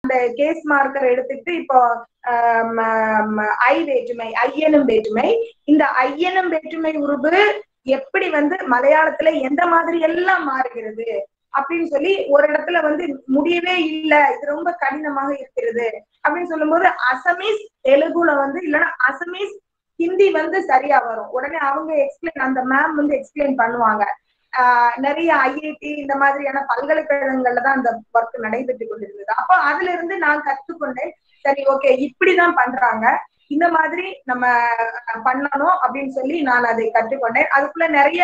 அந்த case marker எடுத்துக்கிட்டு இப்போ ஆம், ஆம், ஐ வேற்றுமை ஐயனும் வேற்றுமை இந்த ஐயனும் வேற்றுமை உருபு எப்படி வந்து மலையாளத்துல எந்த மாதிரி எல்லாம் மாறுகிறது அப்படின்னு சொல்லி ஒரு இடத்துல வந்து முடியவே இல்ல இது ரொம்ப கடினமாக இருக்கிறது அப்படின்னு சொல்லும்போது அசமீஸ் தெலுங்குல வந்து இல்லைன்னா அசமீஸ் ஹிந்தி வந்து சரியா வரும் உடனே அவங்க எக்ஸ்பிளைன் அந்த மேம் வந்து எக்ஸ்பிளைன் பண்ணுவாங்க ஆஹ் நிறைய ஐஐடி இந்த மாதிரியான பல்கலைக்கழகங்கள்ல தான் அந்த ஒர்க் நடைபெற்று கொண்டிருந்தது அப்போ அதுல இருந்து நான் கற்றுக்கொண்டேன் சரி ஓகே இப்படிதான் பண்றாங்க இந்த மாதிரி நம்ம அஹ், பண்ணணும் அப்படின்னு சொல்லி நான் அதை கற்றுக்கொண்டேன் அதுக்குள்ள நிறைய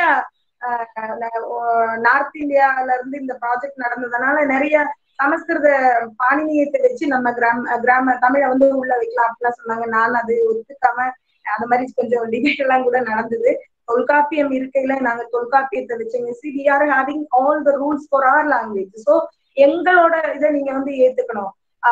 நார்த் இந்தியால இருந்து இந்த ப்ராஜெக்ட் நடந்ததுனால நிறைய சமஸ்கிருத பாணினியத்தை வச்சு நம்ம கிராம கிராம தமிழை வந்து உள்ள வைக்கலாம் அப்படிலாம் சொன்னாங்க நான் அது ஒத்துக்காம அந்த மாதிரி கொஞ்சம் டிபேட் எல்லாம் கூட நடந்தது தொல்காப்பியம் இருக்கையில நாங்க தொல்காப்பியத்தை வச்சுங்க see we are having all the rules for our language so எங்களோட இதை நீங்க வந்து ஏத்துக்கணும்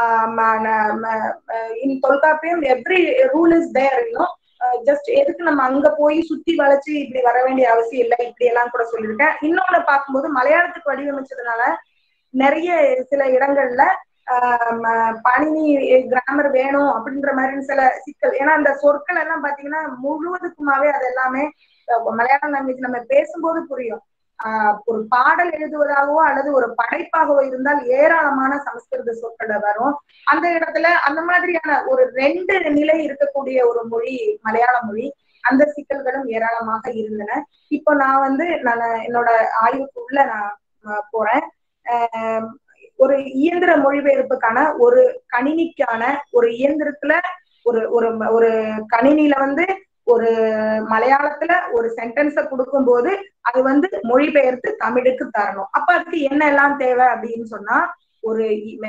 in Tolkappiyam every rule is there இன்னும் ஜஸ்ட் எதுக்கு நம்ம அங்க போய் சுத்தி வளைச்சு இப்படி வர வேண்டிய அவசியம் இல்லை இப்படி எல்லாம் கூட சொல்லியிருக்கேன் இன்னொன்னு பார்க்கும்போது மலையாளத்துக்கு வடிவமைச்சதுனால நிறைய சில இடங்கள்ல ஆஹ் பணினி கிராமர் வேணும் அப்படின்ற மாதிரி சில சிக்கல் ஏன்னா அந்த சொற்கள் எல்லாம் பாத்தீங்கன்னா முழுவதுக்குமாவே அது எல்லாமே அஹ் மலையாளம் லாங்குவேஜ் நம்ம பேசும்போது புரியும் ஆஹ் ஒரு பாடல் எழுதுவதாகவோ அல்லது ஒரு படைப்பாகவோ இருந்தால் ஏராளமான சமஸ்கிருத சொற்கள் வரும் அந்த இடத்துல அந்த மாதிரியான ஒரு ரெண்டு நிலை இருக்கக்கூடிய ஒரு மொழி மலையாள மொழி அந்த சிக்கல்களும் ஏராளமாக இருந்தன இப்போ நான் வந்து நான் என்னோட ஆய்வுக்கு உள்ள நான் அஹ் போறேன் ஆஹ் ஒரு இயந்திர மொழிபெயர்ப்புக்கான ஒரு கணினிக்கான ஒரு இயந்திரத்துல ஒரு ஒரு ஒரு கணினியில வந்து ஒரு மலையாளத்துல ஒரு சென்டென்ஸ கொடுக்கும்போது அது வந்து மொழிபெயர்த்து தமிழுக்கு தரணும் அப்ப அதுக்கு என்ன எல்லாம் தேவை அப்படின்னு சொன்னா ஒரு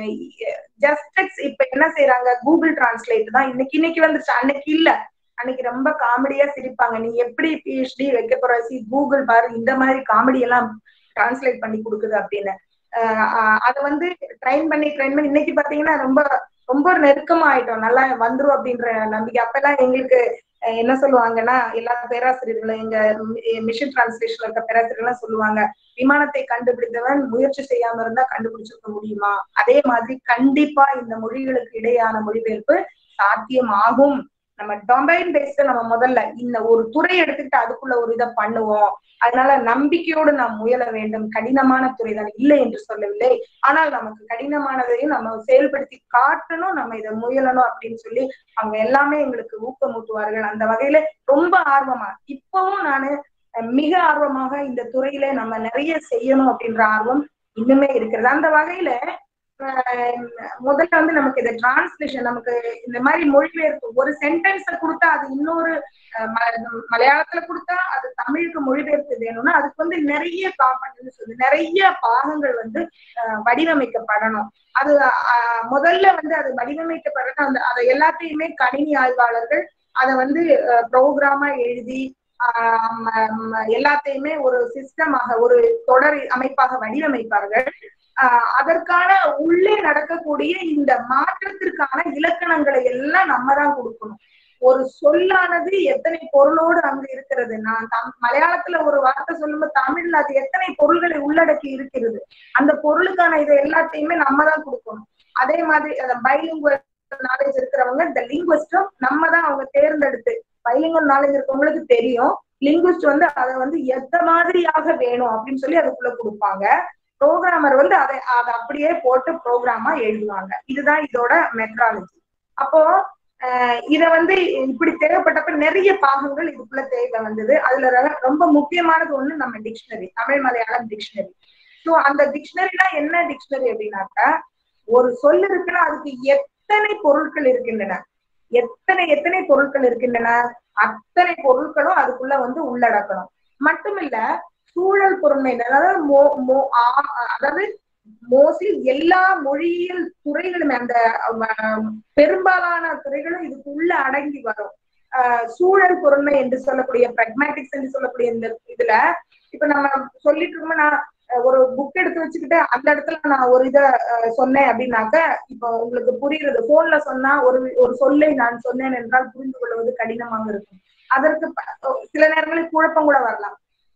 ஜஸ்ட் இப்ப என்ன செய்யறாங்க கூகுள் டிரான்ஸ்லேட் தான் இன்னைக்கு இன்னைக்கு வந்துருச்சு அன்னைக்கு இல்ல அன்னைக்கு ரொம்ப காமெடியா சிரிப்பாங்க நீ எப்படி பிஹெச்டி வைக்க போற சி கூகுள் பாரு இந்த மாதிரி காமெடி எல்லாம் டிரான்ஸ்லேட் பண்ணி கொடுக்குது அப்படின்னு அதை வந்து ட்ரைன் பண்ணி ட்ரைன் பண்ணி இன்னைக்கு பாத்தீங்கன்னா ரொம்ப ரொம்ப நெருக்கமா ஆயிட்டோம் நல்லா வந்துரும் அப்படின்ற நம்பிக்கை அப்பெல்லாம் எங்களுக்கு என்ன சொல்லுவாங்கன்னா எல்லா பேராசிரியர்களும் எங்க மிஷின் டிரான்ஸ்லேஷன்ல இருக்க பேராசிரியர்கள் சொல்லுவாங்க விமானத்தை கண்டுபிடித்தவன் முயற்சி செய்யாம இருந்தா கண்டுபிடிச்சிருக்க முடியுமா அதே மாதிரி கண்டிப்பா இந்த மொழிகளுக்கு இடையான மொழிபெயர்ப்பு சாத்தியம் ஆகும் நம்ம டொமைன் பேஸ்ட் நம்ம முதல்ல இந்த ஒரு துறை எடுத்துக்கிட்டு அதுக்குள்ள ஒரு இதை பண்ணுவோம் அதனால நம்பிக்கையோடு நாம் முயல வேண்டும் கடினமான துறை தான் இல்லை என்று சொல்லவில்லை ஆனால் நமக்கு கடினமானதையும் நம்ம செயல்படுத்தி காட்டணும் நம்ம இதை முயலணும் அப்படின்னு சொல்லி அவங்க எல்லாமே எங்களுக்கு ஊக்கமூட்டுவார்கள் அந்த வகையில ரொம்ப ஆர்வமா இப்பவும் நானு மிக ஆர்வமாக இந்த துறையில நம்ம நிறைய செய்யணும் அப்படின்ற ஆர்வம் இன்னுமே இருக்கிறது அந்த வகையில முதல்ல வந்து நமக்கு இந்த டிரான்ஸ்லேஷன் நமக்கு இந்த மாதிரி மொழிபெயர்ப்பு ஒரு சென்டென்ஸ கொடுத்தா அது இன்னொரு மலையாளத்துல கொடுத்தா அது தமிழுக்கு மொழிபெயர்ப்பு வேணும்னா அதுக்கு வந்து நிறைய காம்பனன்ஸ் வந்து நிறைய பாகங்கள் வந்து வடிவமைக்கப்படணும் அது முதல்ல வந்து அது வடிவமைக்கப்படணும் அந்த அதை எல்லாத்தையுமே கணினி ஆய்வாளர்கள் அதை வந்து ப்ரோக்ராமா எழுதி எல்லாத்தையுமே ஒரு சிஸ்டமாக ஒரு தொடர் அமைப்பாக வடிவமைப்பார்கள் அதற்கான உள்ளே நடக்கக்கூடிய இந்த மாற்றத்திற்கான இலக்கணங்களை எல்லாம் நம்ம தான் கொடுக்கணும் ஒரு சொல்லானது எத்தனை பொருளோடு அங்கு இருக்கிறது நான் மலையாளத்துல ஒரு வார்த்தை சொல்லும்போது தமிழ்ல அது எத்தனை பொருள்களை உள்ளடக்கி இருக்கிறது அந்த பொருளுக்கான இதை எல்லாத்தையுமே நம்ம தான் கொடுக்கணும் அதே மாதிரி பைலிங்குவல் நாலேஜ் இருக்கிறவங்க இந்த லிங்குவஸ்டும் நம்ம தான் அவங்க தேர்ந்தெடுத்து பைலிங்குவல் நாலேஜ் இருக்கவங்களுக்கு தெரியும் லிங்குவிஸ்ட் வந்து அதை வந்து எந்த மாதிரியாக வேணும் அப்படின்னு சொல்லி அதுக்குள்ள கொடுப்பாங்க ப்ரோக்ராமர் வந்து அதை அதை அப்படியே போட்டு ப்ரோக்ராமா எழுதுவாங்க இதுதான் இதோட மெட்ராலஜி அப்போ இத வந்து இப்படி தேவைப்பட்டப்ப நிறைய பாகங்கள் இதுக்குள்ள தேவை வந்தது அதுல ரொம்ப முக்கியமானது ஒண்ணு நம்ம dictionary Tamil Malayalam dictionary so அந்த டிக்ஷனரினா என்ன டிக்ஷனரி அப்படின்னாக்கா ஒரு சொல் இருக்குன்னா அதுக்கு எத்தனை பொருட்கள் இருக்கின்றன எத்தனை எத்தனை பொருட்கள் இருக்கின்றன அத்தனை பொருட்களும் அதுக்குள்ள வந்து உள்ளடக்கணும் மட்டுமில்ல சூழல் பொருண்மை அதாவது அதாவது மோஸ்ட்லி எல்லா மொழியியல் துறைகளுமே அந்த பெரும்பாலான துறைகளும் இதுக்கு உள்ள அடங்கி வரும் சூழல் பொருண்மை என்று சொல்லக்கூடிய பிராக்மேட்டிக்ஸ் என்று சொல்லக்கூடிய இந்த இதுல இப்ப நம்ம சொல்லிட்டு இருக்கோம் நான் ஒரு புக் எடுத்து வச்சுக்கிட்டு அந்த இடத்துல நான் ஒரு இத சொன்னேன் அப்படின்னாக்க இப்போ உங்களுக்கு புரியுறது போன்ல சொன்னா ஒரு ஒரு சொல்லை நான் சொன்னேன் என்றால் புரிந்து கொள்வது கடினமாக இருக்கும் அதற்கு சில நேரங்களில் குழப்பம் கூட வரலாம்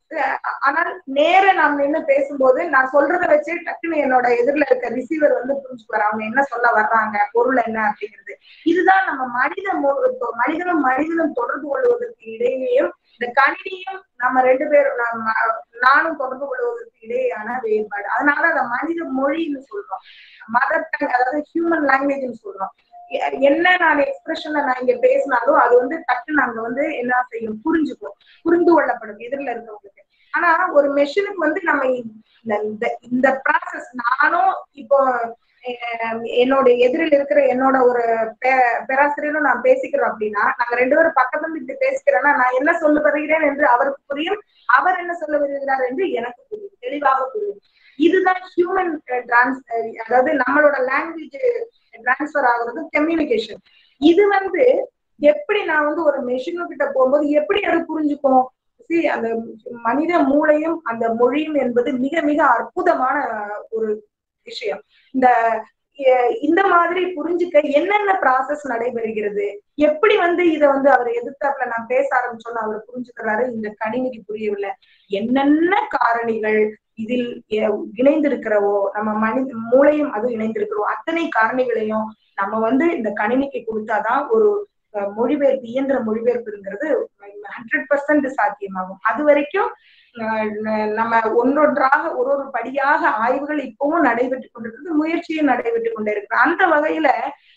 ஆனால் நேர நாம் நின்று பேசும்போது நான் சொல்றத வச்சு டக்குன்னு என்னோட எதிரில இருக்க ரிசீவர் வந்து புரிஞ்சுக்குவார் அவங்க என்ன சொல்ல வர்றாங்க பொருள் என்ன அப்படிங்கிறது இதுதான் நம்ம மனித மனிதனும் மனிதனும் தொடர்பு கொள்வதற்கு இடையேயும் இந்த கணினியும் நம்ம ரெண்டு பேரும் நானும் தொடர்பு கொள்வதற்கு இடையேயான வேறுபாடு அதனால அதை மனித மொழின்னு சொல்றோம் மதர் டங் அதாவது ஹியூமன் லாங்குவேஜ்னு சொல்றோம் என்ன நான் எக்ஸ்பிரஷன்ல நான் இங்க பேசினாலும் அது வந்து டக்கு நாங்க வந்து என்ன செய்யும் புரிஞ்சுக்கும் புரிந்து கொள்ளப்படும் எதிரில இருக்கவங்களுக்கு ஆனா ஒரு மெஷினுக்கு வந்து நம்ம இந்த இந்த ப்ராசஸ் நானும் இப்போ என்னோட எதிரில் இருக்கிற என்னோட ஒரு பேராசிரியரும் நான் பேசிக்கிறோம் அப்படின்னா நாங்க ரெண்டு பேரும் பக்கத்துல இப்படி பேசிக்கிறோம்னா நான் என்ன சொல்ல வருகிறேன் என்று அவருக்கு புரியும் அவர் என்ன சொல்ல வருகிறார் என்று எனக்கு புரியும் தெளிவாக புரியும் இதுதான் ஹியூமன் டிரான்ஸ் அதாவது நம்மளோட லாங்குவேஜ் டிரான்ஸ்பர் ஆகுறது கம்யூனிகேஷன் இது வந்து எப்படி நான் வந்து ஒரு மெஷினு கிட்ட போகும்போது எப்படி அது புரிஞ்சுக்கும் சி அந்த மனித மூளையும் அந்த மொழியும் என்பது மிக மிக அற்புதமான ஒரு விஷயம் இந்த இந்த மாதிரி புரிஞ்சுக்க என்னென்ன ப்ராசஸ் நடைபெறுகிறது எப்படி வந்து இத வந்து அவர் எதிர்த்தாப்புல நான் பேச ஆரம்பிச்சோன்னு அவர் புரிஞ்சுக்கிறாரு இந்த கணினிக்கு புரியவில்லை என்னென்ன காரணிகள் இதில் இணைந்திருக்கிறவோ நம்ம மனித மூளையும் அது இணைந்திருக்கிறோ அத்தனை காரணிகளையும் நம்ம வந்து இந்த கணினிக்கு கொடுத்தாதான் ஒரு மொழிபெயர்ப்பு இயந்திர மொழிபெயர்ப்புங்கிறது ஹண்ட்ரட் பர்சன்ட் சாத்தியமாகும் அது வரைக்கும் நம்ம ஒன்றொன்றாக ஒரு ஒரு படியாக ஆய்வுகள் இப்பவும் நடைபெற்று கொண்டிருக்கு முயற்சியும் நடைபெற்று கொண்டே இருக்கு அந்த வகையில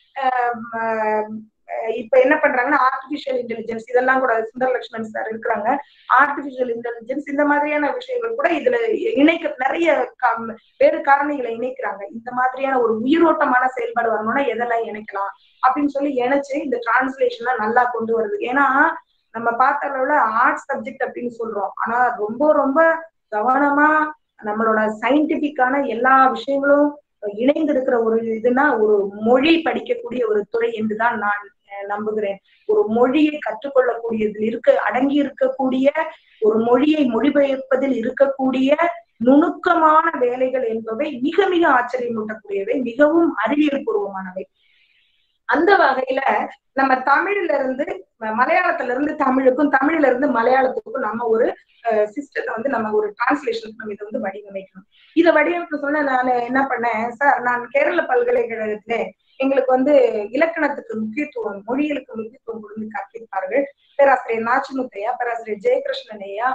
இப்ப என்ன பண்றாங்கன்னா ஆர்டிபிஷியல் இன்டெலிஜென்ஸ் இதெல்லாம் கூட சுந்தர் லட்சுமண் சார் இருக்கிறாங்க ஆர்டிபிஷியல் இன்டெலிஜென்ஸ் இந்த மாதிரியான விஷயங்கள் கூட இதுல இணைக்க நிறைய வேறு காரணிகளை இணைக்கிறாங்க இந்த மாதிரியான ஒரு உயிரோட்டமான செயல்பாடு வரணும்னா எதெல்லாம் இணைக்கலாம் அப்படின்னு சொல்லி இணைச்சு இந்த டிரான்ஸ்லேஷன்லாம் நல்லா கொண்டு வருது ஏன்னா நம்ம பார்த்த அளவுல ஆர்ட்ஸ் சப்ஜெக்ட் அப்படின்னு சொல்றோம் ஆனா ரொம்ப ரொம்ப கவனமா நம்மளோட சயின்டிபிக்கான எல்லா விஷயங்களும் இணைந்து இருக்கிற ஒரு இதுனா ஒரு மொழி படிக்கக்கூடிய ஒரு துறை என்றுதான் நான் நம்புகிறேன் ஒரு மொழியை கற்றுக்கொள்ளக்கூடியதில் இருக்க அடங்கி இருக்கக்கூடிய ஒரு மொழியை மொழிபெயர்ப்பதில் இருக்கக்கூடிய நுணுக்கமான வேலைகள் என்பவை மிக மிக ஆச்சரியமூட்டக்கூடியவை மிகவும் அறிவியல் பூர்வமானவை அந்த வகையில நம்ம தமிழ்ல இருந்து மலையாளத்துல இருந்து தமிழுக்கும் தமிழ்ல இருந்து மலையாளத்துக்கும் நம்ம ஒரு சிஸ்டத்தை வந்து நம்ம ஒரு டிரான்ஸ்லேஷனுக்கு நம்ம இதை வந்து வடிவமைக்கணும் இதை வடிவமைக்க சொன்ன நான் என்ன பண்ணேன் சார் நான் கேரள பல்கலைக்கழகத்துல எங்களுக்கு வந்து இலக்கணத்துக்கு முக்கியத்துவம் மொழிகளுக்கு முக்கியத்துவம் கொடுத்து கற்பிப்பார்கள் பேராசிரியர் நாச்சிமுத்தையா பேராசிரியர் ஜெயகிருஷ்ணன் ஐயா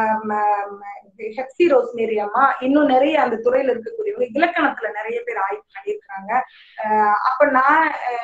ஹெப்சி ரோஸ்மேரி அம்மா இன்னும் நிறைய அந்த துறையில இருக்கக்கூடியவங்க இலக்கணத்துல நிறைய பேர் ஆய்வு பண்ணியிருக்கிறாங்க அப்ப நான்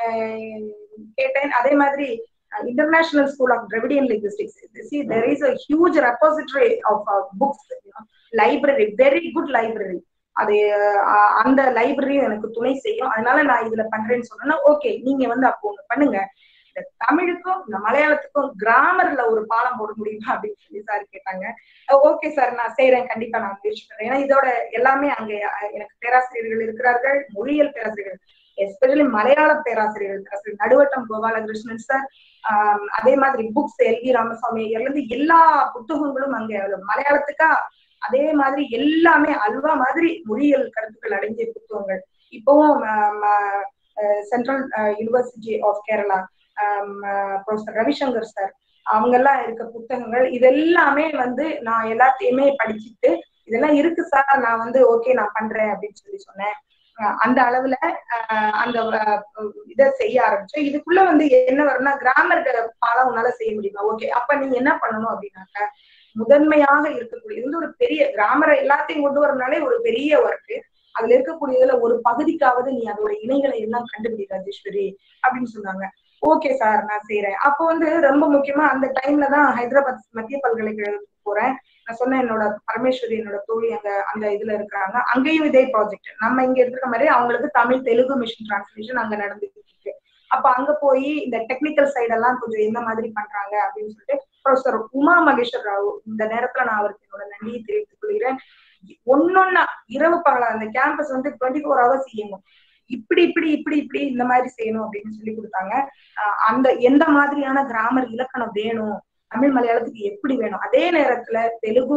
கேட்டேன் அதே மாதிரி international school of Dravidian linguistics see there is a huge repository of books library very good library அது அந்த லைப்ரரியும் எனக்கு துணை செய்யும் அதனால நான் இதுல பண்றேன்னு சொன்னேன்னா ஓகே நீங்க வந்து அப்போ ஒண்ணு பண்ணுங்க இந்த தமிழுக்கும் இந்த மலையாளத்துக்கும் கிராமர்ல ஒரு பாலம் போட முடியுமா அப்படின்னு சொல்லி சார் கேட்டாங்க ஓகே சார் நான் செய்யறேன் கண்டிப்பா நான் முயற்சி பண்றேன் ஏன்னா இதோட எல்லாமே அங்க எனக்கு பேராசிரியர்கள் இருக்கிறார்கள் மொழியியல் பேராசிரியர்கள் எஸ்பெஷலி மலையாள பேராசிரியர்கள் பேராசிரியர் நடுவட்டம் கோபாலகிருஷ்ணன் சார் அதே மாதிரி புக்ஸ் எல் வி ராமசாமி இருந்து எல்லா புத்தகங்களும் அங்க மலையாளத்துக்கா அதே மாதிரி எல்லாமே அல்வா மாதிரி மொழியியல் கருத்துக்கள் அடங்கிய புத்தகங்கள் இப்பவும் central university of Kerala professor Ravishankar sir அவங்க எல்லாம் இருக்க புத்தகங்கள் இதெல்லாமே வந்து நான் எல்லாத்தையுமே படிச்சுட்டு இதெல்லாம் இருக்கு சார் நான் வந்து ஓகே நான் பண்றேன் அப்படின்னு சொல்லி சொன்னேன் அந்த அளவுல அந்த இதை செய்ய ஆரம்பிச்சோம் இதுக்குள்ள வந்து என்ன வரும்னா கிராமர் பாடம் உன்னால செய்ய முடியுமா ஓகே அப்ப நீங்க என்ன பண்ணணும் அப்படின்னாக்க முதன்மையாக இருக்கக்கூடிய இது ஒரு பெரிய கிராமரை எல்லாத்தையும் கொண்டு வரனாலே ஒரு பெரிய ஒர்க் அதுல இருக்கக்கூடியதுல ஒரு பகுதிக்காவது நீ அதோட இணைகளை எல்லாம் கண்டுபிடி ராஜேஸ்வரி அப்படின்னு சொன்னாங்க ஓகே சார் நான் செய்யறேன் அப்போ வந்து ரொம்ப முக்கியமா அந்த டைம்ல தான் ஹைதராபாத் மத்திய பல்கலைக்கழகத்துக்கு போறேன் நான் சொன்னேன் என்னோட பரமேஸ்வரி என்னோட தோழி அங்க அந்த இதுல இருக்கிறாங்க அங்கேயும் இதே ப்ராஜெக்ட் நம்ம இங்க இருக்கிற மாதிரி அவங்களுக்கு தமிழ் தெலுங்கு மிஷின் டிரான்ஸ்லேஷன் அங்க நடந்துட்டு இருக்கு அப்ப அங்க போய் இந்த டெக்னிக்கல் சைடெல்லாம் கொஞ்சம் என்ன மாதிரி பண்றாங்க அப்படின்னு சொல்லிட்டு ப்ரொஃபசர் உமா மகேஸ்வர் ராவ் இந்த நேரத்துல நான் அவருக்கு என்னோட நன்றியை தெரிவித்துக் கொள்கிறேன் ஒன்னொன்னா இரவு பகலா அந்த கேம்பஸ் வந்து டுவெண்ட்டி ஃபோர் ஹவர்ஸ் இயங்கும் இப்படி இப்படி இப்படி இப்படி இந்த மாதிரி செய்யணும் அப்படின்னு சொல்லி கொடுத்தாங்க அந்த எந்த மாதிரியான கிராமர் இலக்கணம் வேணும் தமிழ் மலையாளத்துக்கு எப்படி வேணும் அதே நேரத்துல Telugu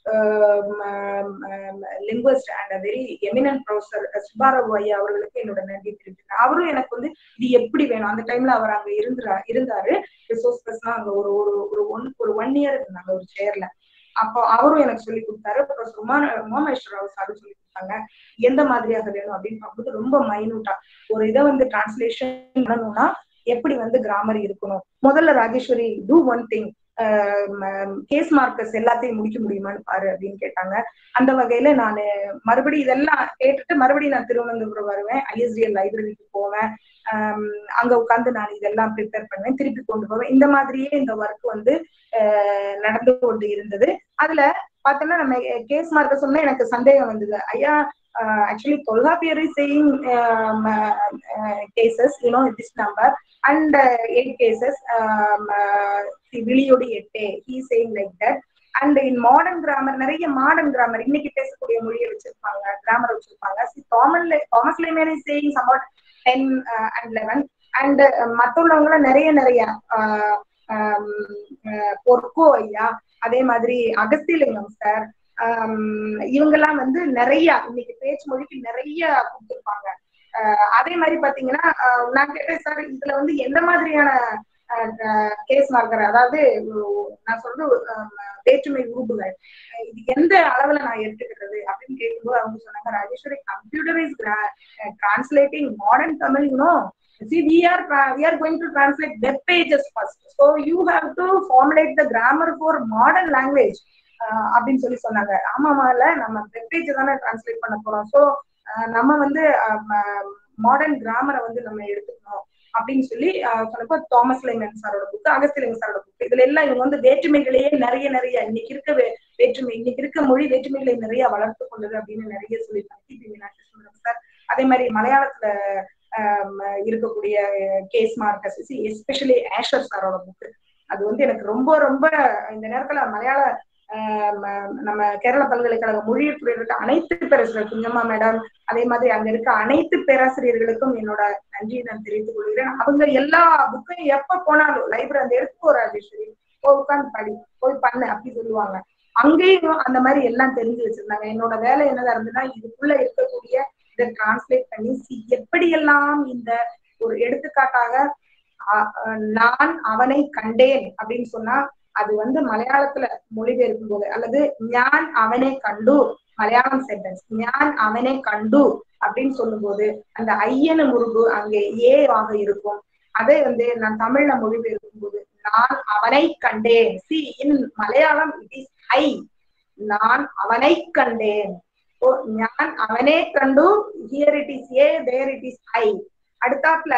linguist and very eminent professor Subbarao ஐயா அவர்களுக்கு என்னோட நன்றி தெரிவிக்கிறேன் அவரும் எனக்கு வந்து இது எப்படி வேணும் அந்த டைம்ல அவர் அங்க இருந்தா இருந்தாரு ரிசோர்ஸ் பர்சனா அங்க ஒரு ஒரு ஒரு ஒன் ஒரு ஒன் இயர் இருந்தாங்க ஒரு சேர்ல அப்போ அவரும் எனக்கு சொல்லி கொடுத்தாரு ப்ளஸ் உமா உமாமேஸ்வர ராவ் சாரும் சொல்லி கொடுத்தாங்க எந்த மாதிரியாக வேணும் அப்படின்னு பார்க்கும்போது ரொம்ப மைனூட்டா ஒரு இதை வந்து டிரான்ஸ்லேஷன் பண்ணணும்னா எப்படி வந்து கிராமர் இருக்கணும் முதல்ல Rajeswari do one thing case markers எல்லாத்தையும் முடிக்க முடியுமான்னு பாரு அப்படின்னு கேட்டாங்க அந்த வகையில நான் மறுபடியும் இதெல்லாம் கேட்டுட்டு மறுபடியும் நான் திருவனந்தபுரம் வருவேன் ஐஎஸ்டிஎல் லைப்ரரிக்கு போவேன் அங்க உட்காந்து நான் இதெல்லாம் ப்ரிப்பேர் பண்ணுவேன் திருப்பி கொண்டு போவேன் இந்த மாதிரியே இந்த ஒர்க் வந்து நடந்து கொண்டு இருந்தது அதுல பார்த்தோம்னா நம்ம கேஸ் மார்க்க சொன்னா எனக்கு சந்தேகம் வந்தது ஐயா actually Tolkappiyar is saying cases you know this number and eight cases விழியோடு எட்டு he saying like that and in modern grammar நிறைய மாடர்ன் கிராமர் இன்னைக்கு பேசக்கூடிய மொழியை வச்சிருப்பாங்க கிராமர் வச்சிருப்பாங்க Thomas Thomas Lehmann is saying somewhat ten and eleven and மற்றவங்கள நிறைய நிறைய பொற்கோ ஐயா அதே மாதிரி அகஸ்தியலிங்கம் சார் இவங்கெல்லாம் வந்து நிறைய இன்னைக்கு பேச்சு மொழிக்கு நிறைய கொடுத்துருப்பாங்க அதே மாதிரி பாத்தீங்கன்னா நான் கேட்டேன் சார் இதுல வந்து எந்த மாதிரியான கேஸ் மார்க்கர் அதாவது நான் சொல்றது வேற்றுமை உறுப்புகள் இது எந்த அளவுல நான் எடுத்துக்கிறது அப்படின்னு கேட்கும்போது அவங்க சொன்னாங்க Rajeswari computer is translating modern Tamil you know see we are we are going to translate web pages first so you have to formulate the grammar for modern language அப்படின்னு சொல்லி சொன்னாங்க ஆமாமா இல்ல நம்ம வெப் பேஜ் தானே டிரான்ஸ்லேட் பண்ண போறோம் ஸோ நம்ம வந்து மாடர்ன் கிராமரை வந்து நம்ம எடுத்துக்கணும் அப்படின்னு சொல்லி சொன்னப்போ தாமஸ் லைமன் சாரோட புக்கு அகஸ்திலிங்க சாரோட புக்கு இதுல எல்லாம் இவங்க வந்து வேற்றுமைகளையே நிறைய நிறைய இன்னைக்கு இருக்க வேற்றுமை இன்னைக்கு இருக்க மொழி வேற்றுமைகளை நிறைய வளர்த்து கொண்டது அப்படின்னு நிறைய சொல்லியிருக்காங்க டிபி மீனாட்சி சுந்தரம் சார் அதே மாதிரி மலையாளத்துல இருக்கக்கூடிய கேஸ் மார்க்கஸ் எஸ்பெஷலி ஆஷர் சாரோட புக்கு அது வந்து எனக்கு ரொம்ப ரொம்ப இந்த நேரத்துல மலையாள நம்ம கேரள பல்கலைக்கழக மொழியத்துறை இருக்க அனைத்து பேராசிரியர் குஞ்சம்மா மேடம் அதே மாதிரி அங்க இருக்க அனைத்து பேராசிரியர்களுக்கும் என்னோட நன்றியை நான் தெரிவித்துக் கொள்கிறேன் அவங்க எல்லா புக்கையும் எப்ப போனாலும் லைப்ரரி அந்த எடுத்து போற ராஜேஸ்வரி போய் உட்காந்து படி போய் பண்ணு அப்படி சொல்லுவாங்க அங்கேயும் அந்த மாதிரி எல்லாம் தெரிஞ்சு வச்சிருந்தாங்க என்னோட வேலை என்னதா இருந்ததுன்னா இதுக்குள்ள இருக்கக்கூடிய இதை டிரான்ஸ்லேட் பண்ணி எப்படியெல்லாம் இந்த ஒரு எடுத்துக்காட்டாக நான் அவனை கண்டேன் அப்படின்னு சொன்னா அது வந்து மலையாளத்துல மொழிபெயர்க்கும் போது அல்லது ஞான் அவனை கண்டு மலையாளம் சென்டென்ஸ் ஞான் அவனை கண்டு அப்படின்னு சொல்லும்போது அந்த ஐயன முருகு அங்கே ஏ ஆக இருக்கும் அதை வந்து நான் தமிழ்ல மொழிபெயர்க்கும் போது நான் அவனை கண்டேன் see in Malayalam it is I நான் அவனை கண்டேன் ஞான் அவனே கண்டு here it is a there it is I அடுத்தாப்புல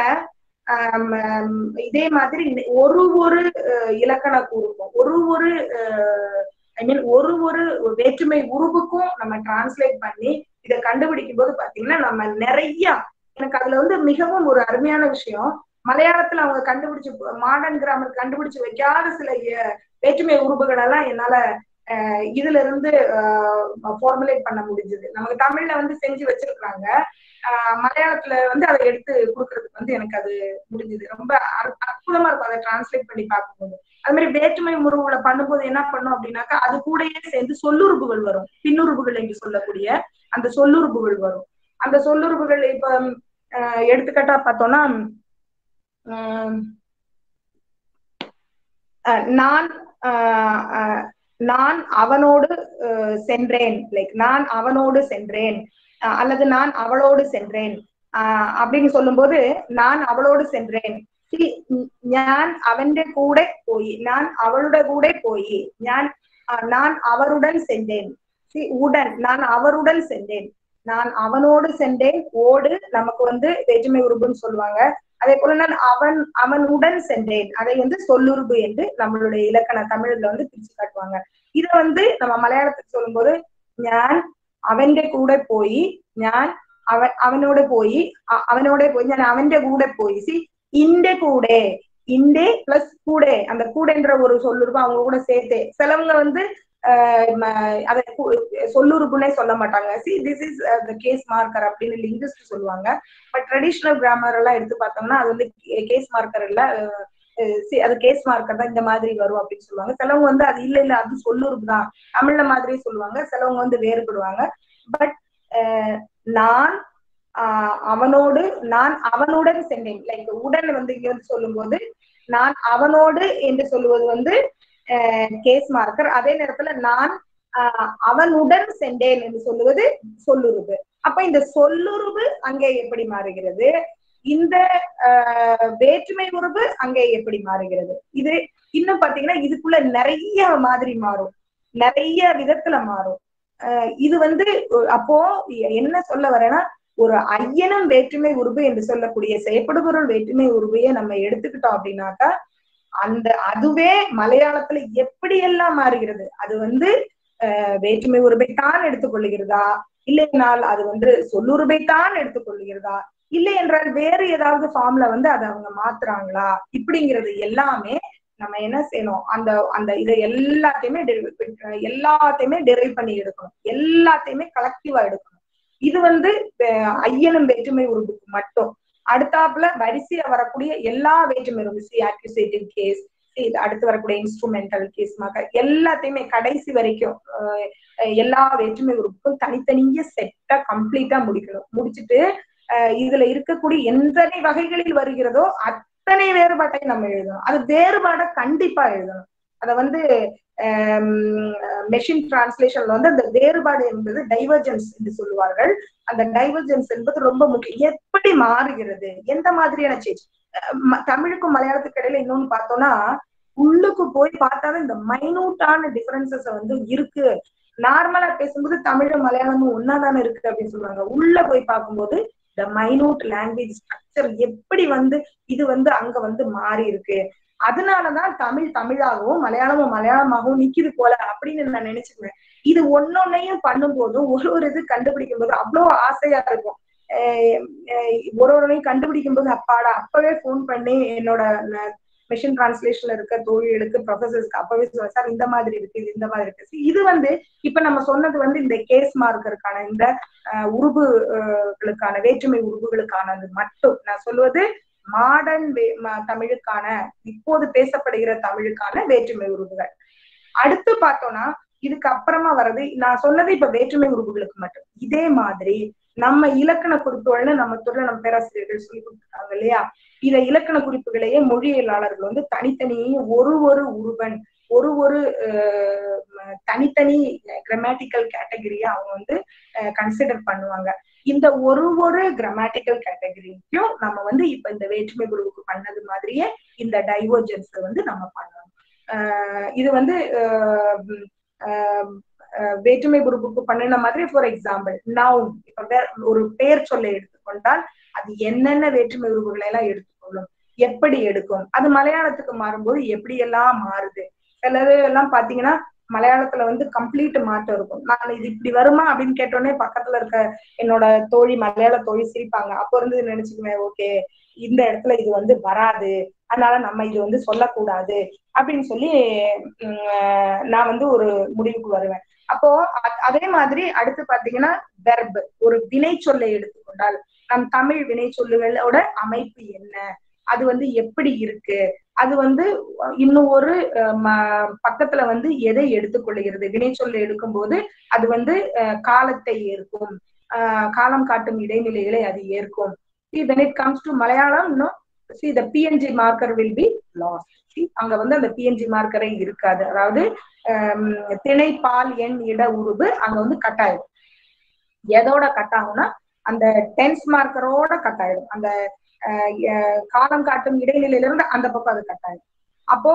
இதே மாதிரி ஒரு ஒரு இலக்கண கூறுக்கும் ஒரு ஒரு ஐ மீன் ஒரு ஒரு வேற்றுமை உருவுக்கும் நம்ம டிரான்ஸ்லேட் பண்ணி இதை கண்டுபிடிக்கும் போது பாத்தீங்கன்னா நம்ம நிறைய எனக்கு அதுல வந்து மிகவும் ஒரு அருமையான விஷயம் மலையாளத்துல அவங்க கண்டுபிடிச்சு மாடர்ன் கிராமர் கண்டுபிடிச்சு வைக்காத சில வேற்றுமை உருவுகள் எல்லாம் என்னால இதுல இருந்து ஃபார்முலேட் பண்ண முடிஞ்சது நமக்கு தமிழ்ல வந்து செஞ்சு வச்சிருக்காங்க மலையாளத்துல வந்து அதை எடுத்து கொடுக்கறதுக்கு வந்து எனக்கு அது முடிஞ்சது ரொம்ப அற்புதமா இருக்கும் அதை டிரான்ஸ்லேட் பண்ணி பார்க்கும்போது அது மாதிரி வேற்றுமை முருவுகளை பண்ணும்போது என்ன பண்ணும் அப்படின்னாக்கா அது கூடயே சேர்ந்து சொல்லுறுப்புகள் வரும் பின்னுறுப்புகள் என்று சொல்லக்கூடிய அந்த சொல்லுறுப்புகள் வரும் அந்த சொல்லுறுப்புகள் இப்ப எடுத்துக்கிட்டா பார்த்தோம்னா நான் நான் அவனோடு சென்றேன் லைக் நான் அவனோடு சென்றேன் அல்லது நான் அவளோடு சென்றேன் அப்படின்னு சொல்லும்போது நான் அவளோடு சென்றேன் ഞാൻ അവന്റെ കൂടെ പോയി ഞാൻ അവളുടെ കൂടെ പോയി ഞാൻ நான் அவருடன் சென்றேன் உடன் நான் அவருடன் சென்றேன் நான் அவனோடு சென்றேன் ஓடு நமக்கு வந்து வேற்றுமை உருபுன்னு சொல்லுவாங்க அதே போல நான் அவன் அவனுடன் சென்றேன் அதை வந்து சொல்லுருபு என்று நம்மளுடைய இலக்கண தமிழ்ல வந்து பிரிச்சு காட்டுவாங்க இத வந்து நம்ம மலையாளத்துக்கு சொல்லும்போது ஞான் അവന്റെ കൂടെ പോയി ഞാൻ അവൻ അവനോട് പോയി അവനോട് പോയി ഞാൻ അവന്റെ കൂടെ போய் சி இന്റെ கூடே இண்டே பிளஸ் கூடே அந்த கூடன்ற ஒரு சொல்லுருப்பு அவங்க கூட சேர்த்து சிலவங்க வந்து அதை சொல்லுறுப்புனே சொல்ல மாட்டாங்க see this is the case marker அப்படின்னு லிங்குஸ்ட் சொல்லுவாங்க பட் ட்ரெடிஷ்னல் கிராமர் எல்லாம் எடுத்து பார்த்தோம்னா அது வந்து கேஸ் மார்க்கர் இல்ல அது கேஸ் மார்க்கர் தான் இந்த மாதிரி வரும் அப்படின்னு சொல்லுவாங்க சிலவங்க வந்து அது இல்ல இல்ல அது சொல்லுறுப்பு தான் தமிழ்ல மாதிரியே சொல்லுவாங்க சிலவங்க வந்து வேறுபடுவாங்க பட் நான் அவனோடு நான் அவனுடன் சென்றேன் லைக் உடன் வந்து இங்க வந்து சொல்லும் போது நான் அவனோடு என்று சொல்லுவது வந்து கேஸ் மார்க்கர் அதே நேரத்துல நான் ஆஹ் அவனுடன் சென்றேன் என்று சொல்லுவது சொல்லுருவு அப்ப இந்த சொல்லுருவு அங்கே எப்படி மாறுகிறது இந்த ஆஹ் வேற்றுமை உறவு அங்கே எப்படி மாறுகிறது இது இன்னும் பாத்தீங்கன்னா இதுக்குள்ள நிறைய மாதிரி மாறும் நிறைய விதத்துல மாறும் ஆஹ் இது வந்து அப்போ என்ன சொல்ல வரேன்னா ஒரு ஐயனம் வேற்றுமை உருவு என்று சொல்லக்கூடிய செயற்படுபொருள் வேற்றுமை உருவையை நம்ம எடுத்துக்கிட்டோம் அப்படின்னாக்கா அந்த அதுவே மலையாளத்துல எப்படி எல்லாம் மாறுகிறது அது வந்து அஹ் வேற்றுமை உருவைத்தான் எடுத்துக்கொள்ளுகிறதா இல்லைனால் அது வந்து சொல்லுருவைத்தான் எடுத்துக்கொள்ளுகிறதா இல்லை என்றால் வேறு ஏதாவது ஃபார்ம்ல வந்து அதை அவங்க மாத்துறாங்களா இப்படிங்கிறது எல்லாமே நம்ம என்ன செய்யணும் அந்த அந்த இதை எல்லாத்தையுமே எல்லாத்தையுமே டெரைவ் பண்ணி எடுக்கணும் எல்லாத்தையுமே கலெக்டிவா எடுக்கணும் இது வந்து ஐயனும் வேற்றுமை உருவுக்கு மட்டும் அடுத்தாப்புல வரிசையா வரக்கூடிய எல்லா வேற்றுமை உருவு அக்யூசேட்டிவ் கேஸ் இது அடுத்து வரக்கூடிய இன்ஸ்ட்ருமெண்டல் கேஸ் மக எல்லாத்தையுமே கடைசி வரைக்கும் எல்லா வேற்றுமை உறுப்புக்கும் தனித்தனிய செட்டா கம்ப்ளீட்டா முடிக்கணும் முடிச்சுட்டு இதுல இருக்கக்கூடிய எத்தனை வகைகளில் வருகிறதோ அத்தனை வேறுபாட்டை நம்ம எழுதணும் அது வேறுபாடை கண்டிப்பா எழுதணும் அத வந்து மெஷின் டிரான்ஸ்லேஷன்ல வந்து அந்த வேறுபாடு என்பது டைவர்ஜென்ஸ் என்று சொல்லுவார்கள் அந்த டைவர்ஜென்ஸ் என்பது ரொம்ப முக்கியம் எப்படி மாறுகிறது எந்த மாதிரியான சேஞ்ச் தமிழுக்கும் மலையாளத்துக்கு இடையில இன்னொன்னு பார்த்தோம்னா உள்ளுக்கு போய் பார்த்தாதான் இந்த மைனூட்டான டிஃபரன்சஸ் வந்து இருக்கு நார்மலா பேசும்போது தமிழும் மலையாளமும் ஒன்னா தானே இருக்கு அப்படின்னு சொல்லுவாங்க உள்ள போய் பார்க்கும்போது இந்த மைனூட் லாங்குவேஜ் ஸ்ட்ரக்சர் எப்படி வந்து இது வந்து அங்க வந்து மாறி இருக்கு அதனாலதான் தமிழ் தமிழாகவும் மலையாளமும் மலையாளமாகவும் நிக்குது போல அப்படின்னு நான் நினைச்சுக்குவேன் இது ஒன்னொன்னையும் பண்ணும்போதும் ஒரு ஒரு இது கண்டுபிடிக்கும் போது அவ்வளவு ஆசையா இருக்கும் ஒரு ஒருனையும் கண்டுபிடிக்கும் போது அப்பாடா அப்பவே போன் பண்ணி என்னோட மிஷின் டிரான்ஸ்லேஷன்ல இருக்க தோழிகளுக்கு ப்ரொஃபசர்ஸ்க்கு அப்பவே சொல்ல சார் இந்த மாதிரி இருக்கு இது இந்த மாதிரி இருக்கு இது வந்து இப்ப நம்ம சொன்னது வந்து இந்த கேஸ் மார்க்கருக்கான இந்த உருவுகளுக்கான வேற்றுமை உருவுகளுக்கானது மட்டும் நான் சொல்வது மாடர்ன் தமிழுக்கான இப்போது பேசப்படுகிற தமிழுக்கான வேற்றுமை உருவுகள் அடுத்து பார்த்தோம்னா இதுக்கு அப்புறமா வர்றது நான் சொன்னது இப்ப வேற்றுமை உருவுகளுக்கு மட்டும் இதே மாதிரி நம்ம இலக்கண குறிப்புகள்னு நம்ம துறை நம்ம பேராசிரியர்கள் சொல்லி கொடுத்துருக்காங்க இல்லையா இத இலக்கண குறிப்புகளையே மொழியியலாளர்கள் வந்து தனித்தனியே ஒரு ஒரு உருவன் ஒரு ஒரு தனித்தனி கிராமட்டிக்கல் கேட்டகரியா அவங்க வந்து கன்சிடர் பண்ணுவாங்க இந்த ஒரு ஒரு கிராமட்டிக்கல் கேட்டகரிக்கும் நம்ம வந்து இப்ப இந்த வேற்றுமை குருவுக்கு பண்ணது மாதிரியே இந்த டைவர்ஜென்ஸ் வந்து நம்ம பண்ணணும் இது வந்து வேற்றுமை குரூப்புக்கு பண்ணின மாதிரி ஃபார் எக்ஸாம்பிள் நவுன் இப்ப ஒரு பெயர் சொல்லை எடுத்துக்கொண்டால் அது என்னென்ன வேற்றுமை உருவுகளை எல்லாம் எடுத்துக்கொள்ளும் எப்படி எடுக்கும் அது மலையாளத்துக்கு மாறும்போது எப்படி எல்லாம் மாறுது சிலது எல்லாம் பாத்தீங்கன்னா மலையாளத்துல வந்து கம்ப்ளீட் மாற்றம் இருக்கும் நான் இது இப்படி வருமா அப்படின்னு கேட்டோடனே பக்கத்துல இருக்க என்னோட தோழி மலையாள தோழி சிரிப்பாங்க அப்ப இருந்து நினைச்சுக்குவேன் ஓகே இந்த இடத்துல இது வந்து வராது அதனால நம்ம இது வந்து சொல்லக்கூடாது அப்படின்னு சொல்லி நான் வந்து ஒரு முடிவுக்கு வருவேன் அப்போ அதே மாதிரி அடுத்து பாத்தீங்கன்னா வெர்ப் ஒரு வினை சொல்லை எடுத்துக்கொண்டால் நம் தமிழ் வினை சொல்லுகளோட அமைப்பு என்ன அது வந்து எப்படி இருக்கு அது வந்து இன்னும் ஒரு பக்கத்துல வந்து எதை எடுத்துக்கொள்ளுகிறது வினை சொல்லை எடுக்கும்போது அது வந்து காலத்தை ஏற்கும் காலம் காட்டும் இடைநிலைகளை அது ஏற்கும் when it comes to Malayalam இன்னும் see the png marker will be lost see அங்க வந்து அந்த png மார்க்கரே இருக்காது அதாவது திணை பால் எண் இட உருவு அங்க வந்து கட் ஆயிடும் எதோட கட் ஆகும்னா அந்த டென்ஸ் மார்க்கரோட கட் ஆயிடும் அந்த காலம் காட்டும் இடைநிலையில இருந்து அந்த பக்கம் அது கட் ஆயிடும் அப்போ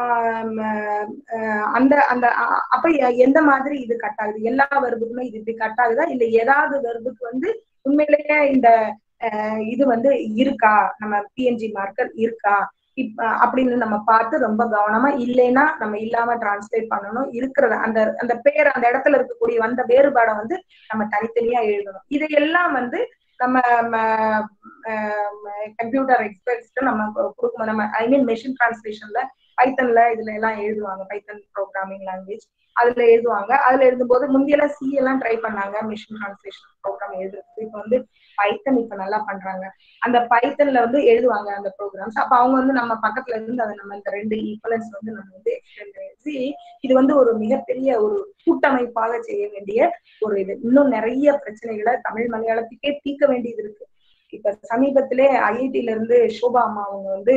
அந்த அந்த அப்ப எந்த மாதிரி இது கட் ஆகுது எல்லா வெறுப்புக்குமே இது இப்படி கட் ஆகுதா இல்ல ஏதாவது வெறுப்புக்கு வந்து உண்மையிலேயே இந்த இது வந்து இருக்கா நம்ம பிஎன்ஜி மார்க்கர் இருக்கா இப்ப அப்படின்னு நம்ம பார்த்து ரொம்ப கவனமா இல்லைன்னா நம்ம இல்லாம டிரான்ஸ்லேட் பண்ணணும் இருக்கிறத அந்த அந்த பேர் அந்த இடத்துல இருக்கக்கூடிய வந்த வேறுபாடை வந்து நம்ம தனித்தனியா எழுதணும் இதையெல்லாம் வந்து நம்ம கம்ப்யூட்டர் எக்ஸ்பர்ட்ஸ்க்கு நம்ம கொடுக்கணும் நம்ம ஐ மீன் மெஷின் டிரான்ஸ்லேஷன்ல பைத்தன்ல இதுல எல்லாம் எழுதுவாங்க பைத்தன் ப்ரோக்ராமிங் லாங்குவேஜ் அதுல எழுதுவாங்க அதுல எழுதும்போது முந்தியெல்லாம் சி எல்லாம் ட்ரை பண்ணாங்க மிஷின் டிரான்ஸ்லேஷன் ப்ரோக்ராம் எழுதுறதுக்கு இப்ப வந்து பைத்தன் இப்ப நல்லா பண்றாங்க அந்த பைத்தன்ல வந்து எழுதுவாங்க அந்த ப்ரோக்ராம்ஸ் அப்ப அவங்க வந்து நம்ம பக்கத்துல இருந்து அதை நம்ம இந்த ரெண்டு ஈக்குவலன்ஸ் வந்து நம்ம வந்து எக்ஸ்பிளைன் எழுதி இது வந்து ஒரு மிகப்பெரிய ஒரு கூட்டமைப்பாக செய்ய வேண்டிய ஒரு இது இன்னும் நிறைய பிரச்சனைகளை தமிழ் மலையாளத்துக்கே தீர்க்க வேண்டியது இருக்கு இப்ப சமீபத்திலே ஐஐடில இருந்து சோபா அம்மா அவங்க வந்து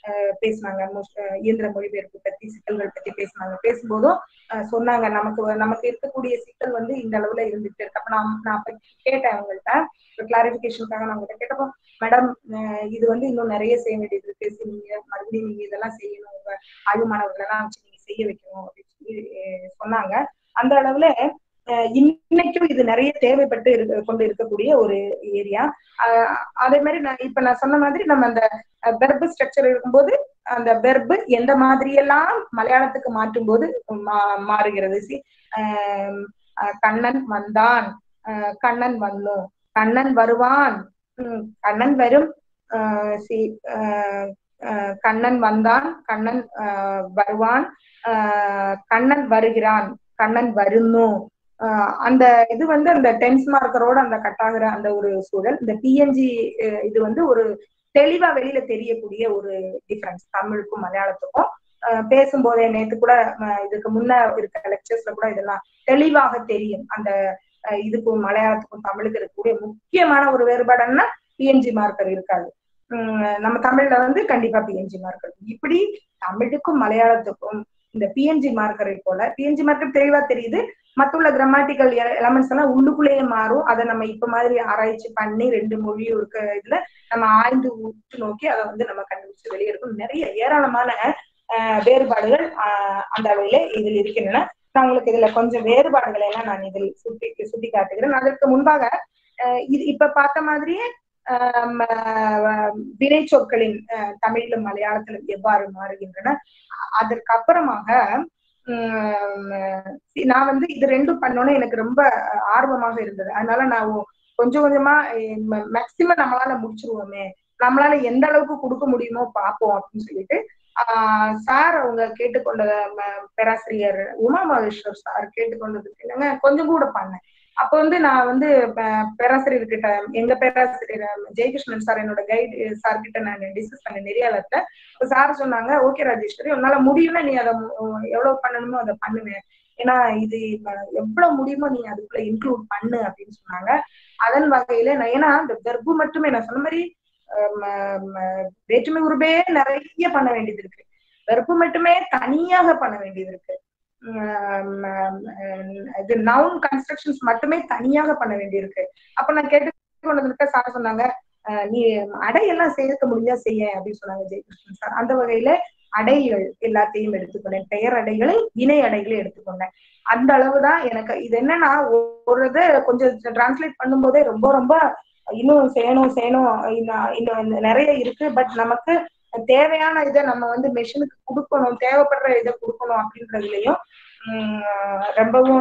பேசினாங்க இயந்திர மொழிபெயர்ப்பு பத்தி சிக்கல்கள் பத்தி பேசினாங்க பேசும்போதும் சொன்னாங்க நமக்கு நமக்கு இருக்கக்கூடிய சிக்கல் வந்து இந்த அளவுல இருந்துட்டு இருக்கு அப்ப நான் நான் அப்ப கேட்டேன் அவங்கள்ட்ட கிளாரிபிகேஷனுக்காக நான் அவங்கள்ட்ட கேட்டப்போ மேடம் இது வந்து இன்னும் நிறைய செய்ய வேண்டியது இருக்கு நீங்க மறுபடியும் நீங்க இதெல்லாம் செய்யணும் உங்க ஆய்வு மாணவர்களெல்லாம் வச்சு நீங்க செய்ய வைக்கணும் அப்படின்னு சொல்லி சொன்னாங்க அந்த அளவுல இன்னைக்கும் இது நிறைய தேவைப்பட்டு இருக்க கொண்டு இருக்கக்கூடிய ஒரு ஏரியா அதே மாதிரி நான் இப்ப நான் சொன்ன மாதிரி நம்ம அந்த வெர்பு ஸ்ட்ரக்சர் இருக்கும்போது அந்த வெர்பு எந்த மாதிரி எல்லாம் மலையாளத்துக்கு மாற்றும் போது மாறுகிறது சி கண்ணன் வந்தான் கண்ணன் வந்தோம் கண்ணன் வருவான் கண்ணன் வரும் சி கண்ணன் வந்தான் கண்ணன் வருவான் கண்ணன் வருகிறான் கண்ணன் வருணும் அந்த இது வந்து அந்த டென்ஸ் மார்க்கரோட அந்த கட்டாகிற அந்த ஒரு சூழல் இந்த டிஎன்ஜி இது வந்து ஒரு தெளிவா வெளியில தெரியக்கூடிய ஒரு டிஃபரன்ஸ் தமிழுக்கும் மலையாளத்துக்கும் பேசும்போதே நேத்து கூட இதுக்கு முன்ன இருக்க லெக்சர்ஸ்ல கூட இதெல்லாம் தெளிவாக தெரியும் அந்த இதுக்கும் மலையாளத்துக்கும் தமிழுக்கு இருக்கக்கூடிய முக்கியமான ஒரு வேறுபாடுன்னா பிஎன்ஜி மார்க்கர் இருக்காது நம்ம தமிழ்ல வந்து கண்டிப்பா பிஎன்ஜி மார்க்கர் இப்படி தமிழுக்கும் மலையாளத்துக்கும் இந்த பிஎன்ஜி மார்க்கரை போல பிஎன்ஜி மார்க்கர் தெளிவா தெரியுது மத்துள்ள கிராமட்டிக்கல் எலமெண்ட்ஸ் எல்லாம் உள்ளுக்குள்ளேயே மாறும் அதை நம்ம இப்ப மாதிரி ஆராய்ச்சி பண்ணி ரெண்டு மொழியும் இருக்க இதுல நம்ம ஆய்ந்து உற்று நோக்கி அதை வந்து நம்ம கண்டுபிடிச்சு வெளியெடுக்கும் நிறைய ஏராளமான வேறுபாடுகள் அந்த அளவில இதில் இருக்கின்றன நான் உங்களுக்கு இதுல கொஞ்சம் வேறுபாடுகளை எல்லாம் நான் இதில் சுட்டி சுட்டி காட்டுகிறேன் அதற்கு முன்பாக இது இப்ப பார்த்த மாதிரியே வினை சொற்களின் தமிழிலும் மலையாளத்திலும் எவ்வாறு மாறுகின்றன அதற்கு அப்புறமாக நான் வந்து இது ரெண்டும் பண்ணோன்னே எனக்கு ரொம்ப ஆர்வமாக இருந்தது அதனால நான் கொஞ்சம் கொஞ்சமா மேக்சிமம் நம்மளால முடிச்சிருவோமே நம்மளால எந்த அளவுக்கு கொடுக்க முடியுமோ பார்ப்போம் அப்படின்னு சொல்லிட்டு ஆஹ் சார் அவங்க கேட்டுக்கொண்ட பேராசிரியர் உமா மகேஸ்வர் சார் கேட்டுக்கொண்டதுக்கு என்னங்க கொஞ்சம் கூட பண்ணேன் அப்ப வந்து நான் வந்து பேராசிரியர் கிட்ட எங்க பேராசிரியர் ஜெயகிருஷ்ணன் சார் என்னோட கைடு சார் கிட்ட நான் டிஸ்கஸ் பண்ணேன் நெறியாளர்கிட்ட சார் சொன்னாங்க ஓகே ராஜேஸ்வரி உன்னால முடியும்னா நீ அதை எவ்வளவு பண்ணணுமோ அதை பண்ணுங்க ஏன்னா இது எவ்வளவு முடியுமோ நீ அதுக்குள்ள இன்க்ளூட் பண்ணு அப்படின்னு சொன்னாங்க அதன் வகையில நான் ஏன்னா இந்த கர்ப்பு மட்டுமே நான் சொன்ன மாதிரி வேற்றுமை உருவே நிறைய பண்ண வேண்டியது இருக்கு வெறுப்பு மட்டுமே தனியாக பண்ண வேண்டியது இருக்கு இது நவுன் கன்ஸ்ட்ரக்ஷன்ஸ் மட்டுமே தனியாக பண்ண வேண்டியிருக்கு அப்ப நான் கேட்டுக்கொண்டதுக்கு சார் சொன்னாங்க நீ அடையெல்லாம் சேர்க்க முடிஞ்சா செய்ய அப்படின்னு சொன்னாங்க ஜெயகிருஷ்ணன் சார் அந்த வகையில அடைகள் எல்லாத்தையும் எடுத்துக்கொண்டேன் பெயர் அடைகளை இணை அடைகளை எடுத்துக்கொண்டேன் அந்த அளவுதான் எனக்கு இது என்னன்னா ஒரு இதை கொஞ்சம் டிரான்ஸ்லேட் பண்ணும்போதே ரொம்ப ரொம்ப இன்னும் செய்யணும் செய்யணும் இன்னும் நிறைய இருக்கு பட் நமக்கு தேவையான இதை நம்ம வந்து மெஷினுக்கு கொடுக்கணும் தேவைப்படுற இதை கொடுக்கணும் அப்படின்றதுலயும் ரொம்பவும்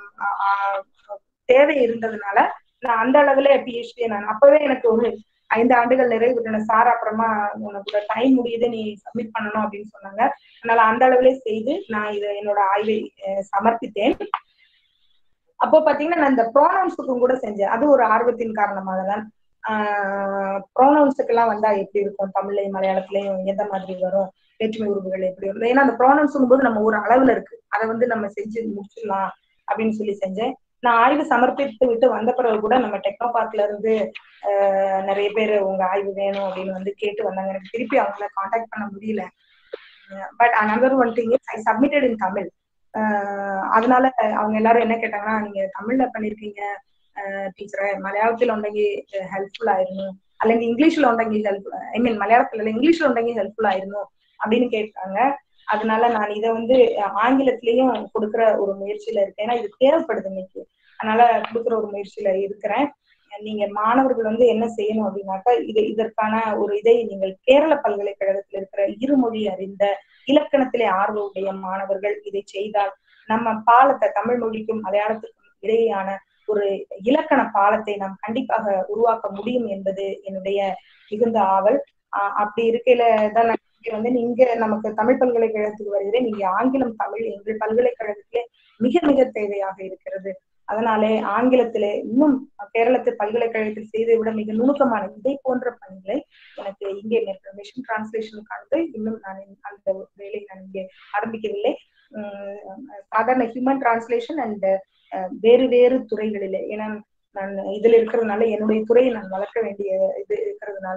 தேவை இருந்ததுனால நான் அந்த அளவுல பிஹெச்டி நான் அப்பவே எனக்கு ஒரு ஐந்து ஆண்டுகள் நிறைவு சார் அப்புறமா உனக்கு டைம் முடியுது நீ சப்மிட் பண்ணணும் அப்படின்னு சொன்னாங்க அதனால அந்த அளவுல செய்து நான் இதை என்னோட ஆய்வை சமர்ப்பித்தேன் அப்போ பாத்தீங்கன்னா நான் இந்த ப்ரோனவுன்ஸுக்கும் கூட செஞ்சேன் அது ஒரு ஆர்வத்தின் காரணமாக தான் ப்ரோனவுன்ஸுக்கு எல்லாம் வந்தா எப்படி இருக்கும் தமிழ்லையும் மலையாளத்திலையும் எந்த மாதிரி வரும் வேற்றுமை உருவுகள் எப்படி வரும் ஏன்னா அந்த ப்ரோனவுன்ஸ் போது நம்ம ஒரு அளவுல இருக்கு அதை வந்து நம்ம செஞ்சு முடிச்சிடலாம் அப்படின்னு சொல்லி செஞ்சேன் நான் ஆய்வு சமர்ப்பித்து விட்டு வந்த பிறகு கூட நம்ம டெக்னோ பார்க்ல இருந்து நிறைய பேர் உங்க ஆய்வு வேணும் அப்படின்னு வந்து கேட்டு வந்தாங்க எனக்கு திருப்பி அவங்கள காண்டாக்ட் பண்ண முடியல but another one thing is I submitted in Tamil அதனால அவங்க எல்லாரும் என்ன கேட்டாங்கன்னா நீங்க தமிழ்ல பண்ணிருக்கீங்க ടീച്ചറെ മലയാളത്തിൽ ഉണ്ടെങ്കിൽ ഹെൽപ്ഫുൾ ആയിരുന്നു അല്ലെങ്കിൽ ഇംഗ്ലീഷിൽ ഉണ്ടെങ്കിൽ ഹെൽപ്പ് ഐ മീൻ മലയാളത്തിൽ അല്ല ഇംഗ്ലീഷിൽ ഉണ്ടെങ്കിൽ ஹெல்ப்ஃபுல் ஆയിരുന്നു அப்படின்னு கேட்டாங்க அதனால நான் இதை வந்து ஆங்கிலத்திலையும் கொடுக்குற ஒரு முயற்சியில இருக்கேன் ஏன்னா இது தேவைப்படுது இன்னைக்கு அதனால கொடுக்குற ஒரு முயற்சியில இருக்கிறேன் நீங்க மாணவர்கள் வந்து என்ன செய்யணும் அப்படின்னாக்கா இது இதற்கான ஒரு இதை நீங்கள் கேரள பல்கலைக்கழகத்தில் இருக்கிற இருமொழி அறிந்த இலக்கணத்திலே ஆர்வமுடைய மாணவர்கள் இதை செய்தால் நம்ம பாலத்தை தமிழ் மொழிக்கும் மலையாளத்துக்கும் இடையேயான ஒரு இலக்கண பாலத்தை நாம் கண்டிப்பாக உருவாக்க முடியும் என்பது என்னுடைய மிகுந்த ஆவல் அப்படி இருக்கையில தான் நான் வந்து நீங்க நமக்கு தமிழ் பல்கலைக்கழகத்துக்கு வருகிறேன் நீங்க ஆங்கிலம் தமிழ் எங்கள் பல்கலைக்கழகத்திலே மிக மிக தேவையாக இருக்கிறது அதனாலே ஆங்கிலத்திலே இன்னும் கேரளத்து பல்கலைக்கழகத்தில் செய்தை விட மிக நுணுக்கமான இதை போன்ற பணிகளை எனக்கு இங்கே மிஷன் டிரான்ஸ்லேஷனுக்கானது இன்னும் நான் அந்த வேலையை நான் இங்கே ஆரம்பிக்கவில்லை சாதாரண ஹியூமன் டிரான்ஸ்லேஷன் அண்ட் வேறு வேறு துறைகளிலே ஏன்னா நான் இதுல இருக்கிறதுனால என்னுடைய துறையை நான் வளர்க்க வேண்டிய இது இருக்கிறதுனால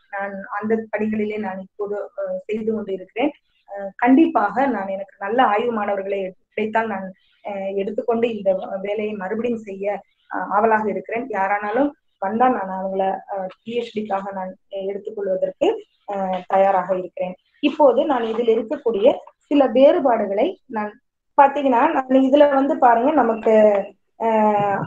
நான் அந்த பணிகளிலே நான் இப்போது அஹ், செய்து கொண்டு இருக்கிறேன் அஹ், கண்டிப்பாக நான் எனக்கு நல்ல ஆய்வு மாணவர்களை கிடைத்தால் நான் அஹ், எடுத்துக்கொண்டு இந்த வேலையை மறுபடியும் செய்ய அஹ், ஆவலாக இருக்கிறேன் யாரானாலும் வந்தால் நான் அவங்கள பிஹெச்டிக்காக நான் எடுத்துக்கொள்வதற்கு அஹ், தயாராக இருக்கிறேன் இப்போது நான் இதில் இருக்கக்கூடிய சில வேறுபாடுகளை நான் பாத்தீங்கன்னா நான் இதுல வந்து பாருங்க நமக்கு அஹ்,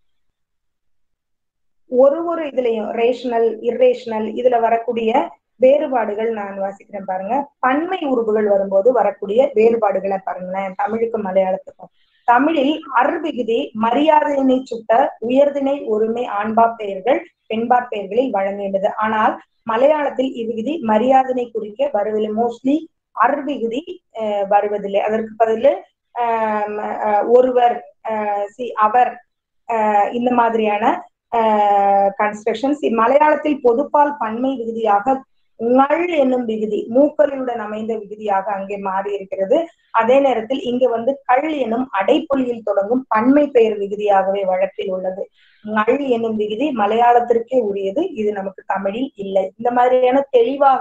ஒரு ஒரு இதுலயும் ரேஷனல் இர்ரேஷனல் இதுல வரக்கூடிய வேறுபாடுகள் நான் வாசிக்கிறேன் பாருங்க பன்மை உருபுகள் வரும்போது வரக்கூடிய வேறுபாடுகளை பாருங்களேன் தமிழுக்கும் மலையாளத்துக்கும் தமிழில் அருவிகுதி மரியாதையினை சுட்ட உயர்திணை ஒருமை ஆண்பா பெயர்கள் பெண்பா பெயர்களில் வழங்குகின்றது ஆனால் மலையாளத்தில் இவ்விகுதி மரியாதைனை குறிக்க வரவில்லை மோஸ்ட்லி அருவிகுதி அஹ், வருவதில்லை அதற்கு பதில் ஆஹ் அஹ் ஒருவர் ஆஹ் சி அவர் ஆஹ் இந்த மாதிரியான கன்ஸ்ட்ரக்ஷன்ஸ் மலையாளத்தில் பொதுப்பால் பன்மை விகுதியாக ங்கள் என்னும் விகுதி மூக்கலுடன் அமைந்த விகுதியாக அங்கே மாறி இருக்கிறது அதே நேரத்தில் இங்கு வந்து கள் எனும் அடைப்பொலியில் தொடங்கும் பன்மை பெயர் விகுதியாகவே வழக்கில் உள்ளது ங்கள் என்னும் விகுதி மலையாளத்திற்கே உரியது இது நமக்கு தமிழில் இல்லை இந்த மாதிரியான தெளிவாக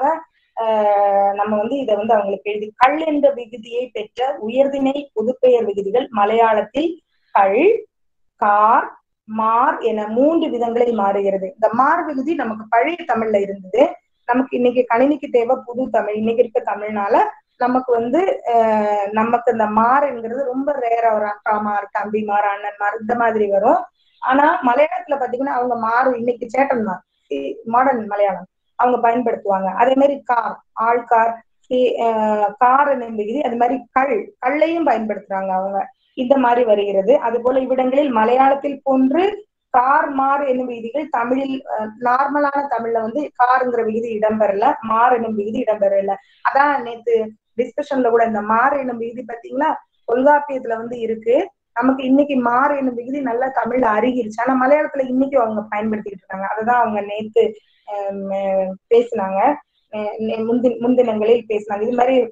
ஆஹ் நம்ம வந்து இதை வந்து அவங்களுக்கு எழுதி கள் என்ற விகுதியை பெற்ற உயர்திணை பொதுப்பெயர் விகுதிகள் மலையாளத்தில் கள் கார் மார் என மூன்று விதங்களில் மாறுகிறது இந்த மார் விகுதி நமக்கு பழைய தமிழ்ல இருந்தது நமக்கு இன்னைக்கு கணினிக்கு தேவை புது தமிழ் இன்னைக்கு இருக்க தமிழ்னால நமக்கு வந்து அஹ் நமக்கு இந்த மார் என்கிறது ரொம்ப ரேரா வரும் அக்கா மார் தம்பி மார் அண்ணன் மார் இந்த மாதிரி வரும் ஆனா மலையாளத்துல பாத்தீங்கன்னா அவங்க மாறு இன்னைக்கு சேட்டன் மார் மாடர்ன் மலையாளம் அவங்க பயன்படுத்துவாங்க அதே மாதிரி கார் ஆள்கார் கார் என்னும் விகுதி அது மாதிரி கல் கல்லையும் பயன்படுத்துறாங்க அவங்க இந்த மாதிரி வருகிறது அது போல இவ்விடங்களில் மலையாளத்தில் போன்று கார் மார் என்னும் விகுதிகள் தமிழில் நார்மலான தமிழ்ல வந்து காருங்கிற விகுதி இடம்பெறல மார் என்னும் விகுதி இடம்பெறல அதான் நேத்து டிஸ்கஷன்ல கூட இந்த மார் என்னும் விகுதி பாத்தீங்களா தொல்காப்பியத்துல வந்து இருக்கு நமக்கு இன்னைக்கு மார் என்னும் விகுதி நல்லா தமிழ்ல அருகிருச்சு ஆனா மலையாளத்துல இன்னைக்கு அவங்க பயன்படுத்திட்டு இருக்காங்க அதுதான் அவங்க நேத்து பேசினாங்க முந்தின முன்தினங்களில் பேசினாங்க இது மாதிரி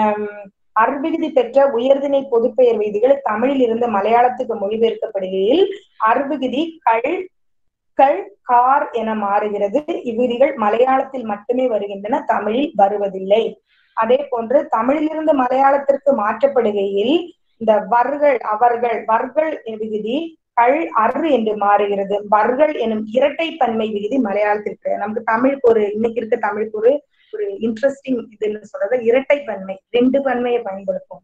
அர்விகுதி பெற்ற உயர்திணை பொதுப்பெயர் விதிகள் தமிழில் இருந்து மலையாளத்துக்கு மொழிபெயர்க்கப்படுகையில் அர்விகுதி கள் கள் கார் என மாறுகிறது இவ்விதிகள் மலையாளத்தில் மட்டுமே வருகின்றன தமிழில் வருவதில்லை அதே போன்று தமிழிலிருந்து மலையாளத்திற்கு மாற்றப்படுகையில் இந்த வர்கள் அவர்கள் வர்கள் விகுதி கள் அரு என்று மாறுகிறது வர்கள் எனும் இரட்டை பன்மை விகுதி மலையாளத்திற்கு நமக்கு தமிழுக்கு ஒரு இன்னைக்கு இருக்க தமிழுக்கு ஒரு ஒரு இன்ட்ரெஸ்டிங் இதுன்னு சொல்றது இரட்டை பன்மை ரெண்டு பன்மையை பயன்படுத்தும்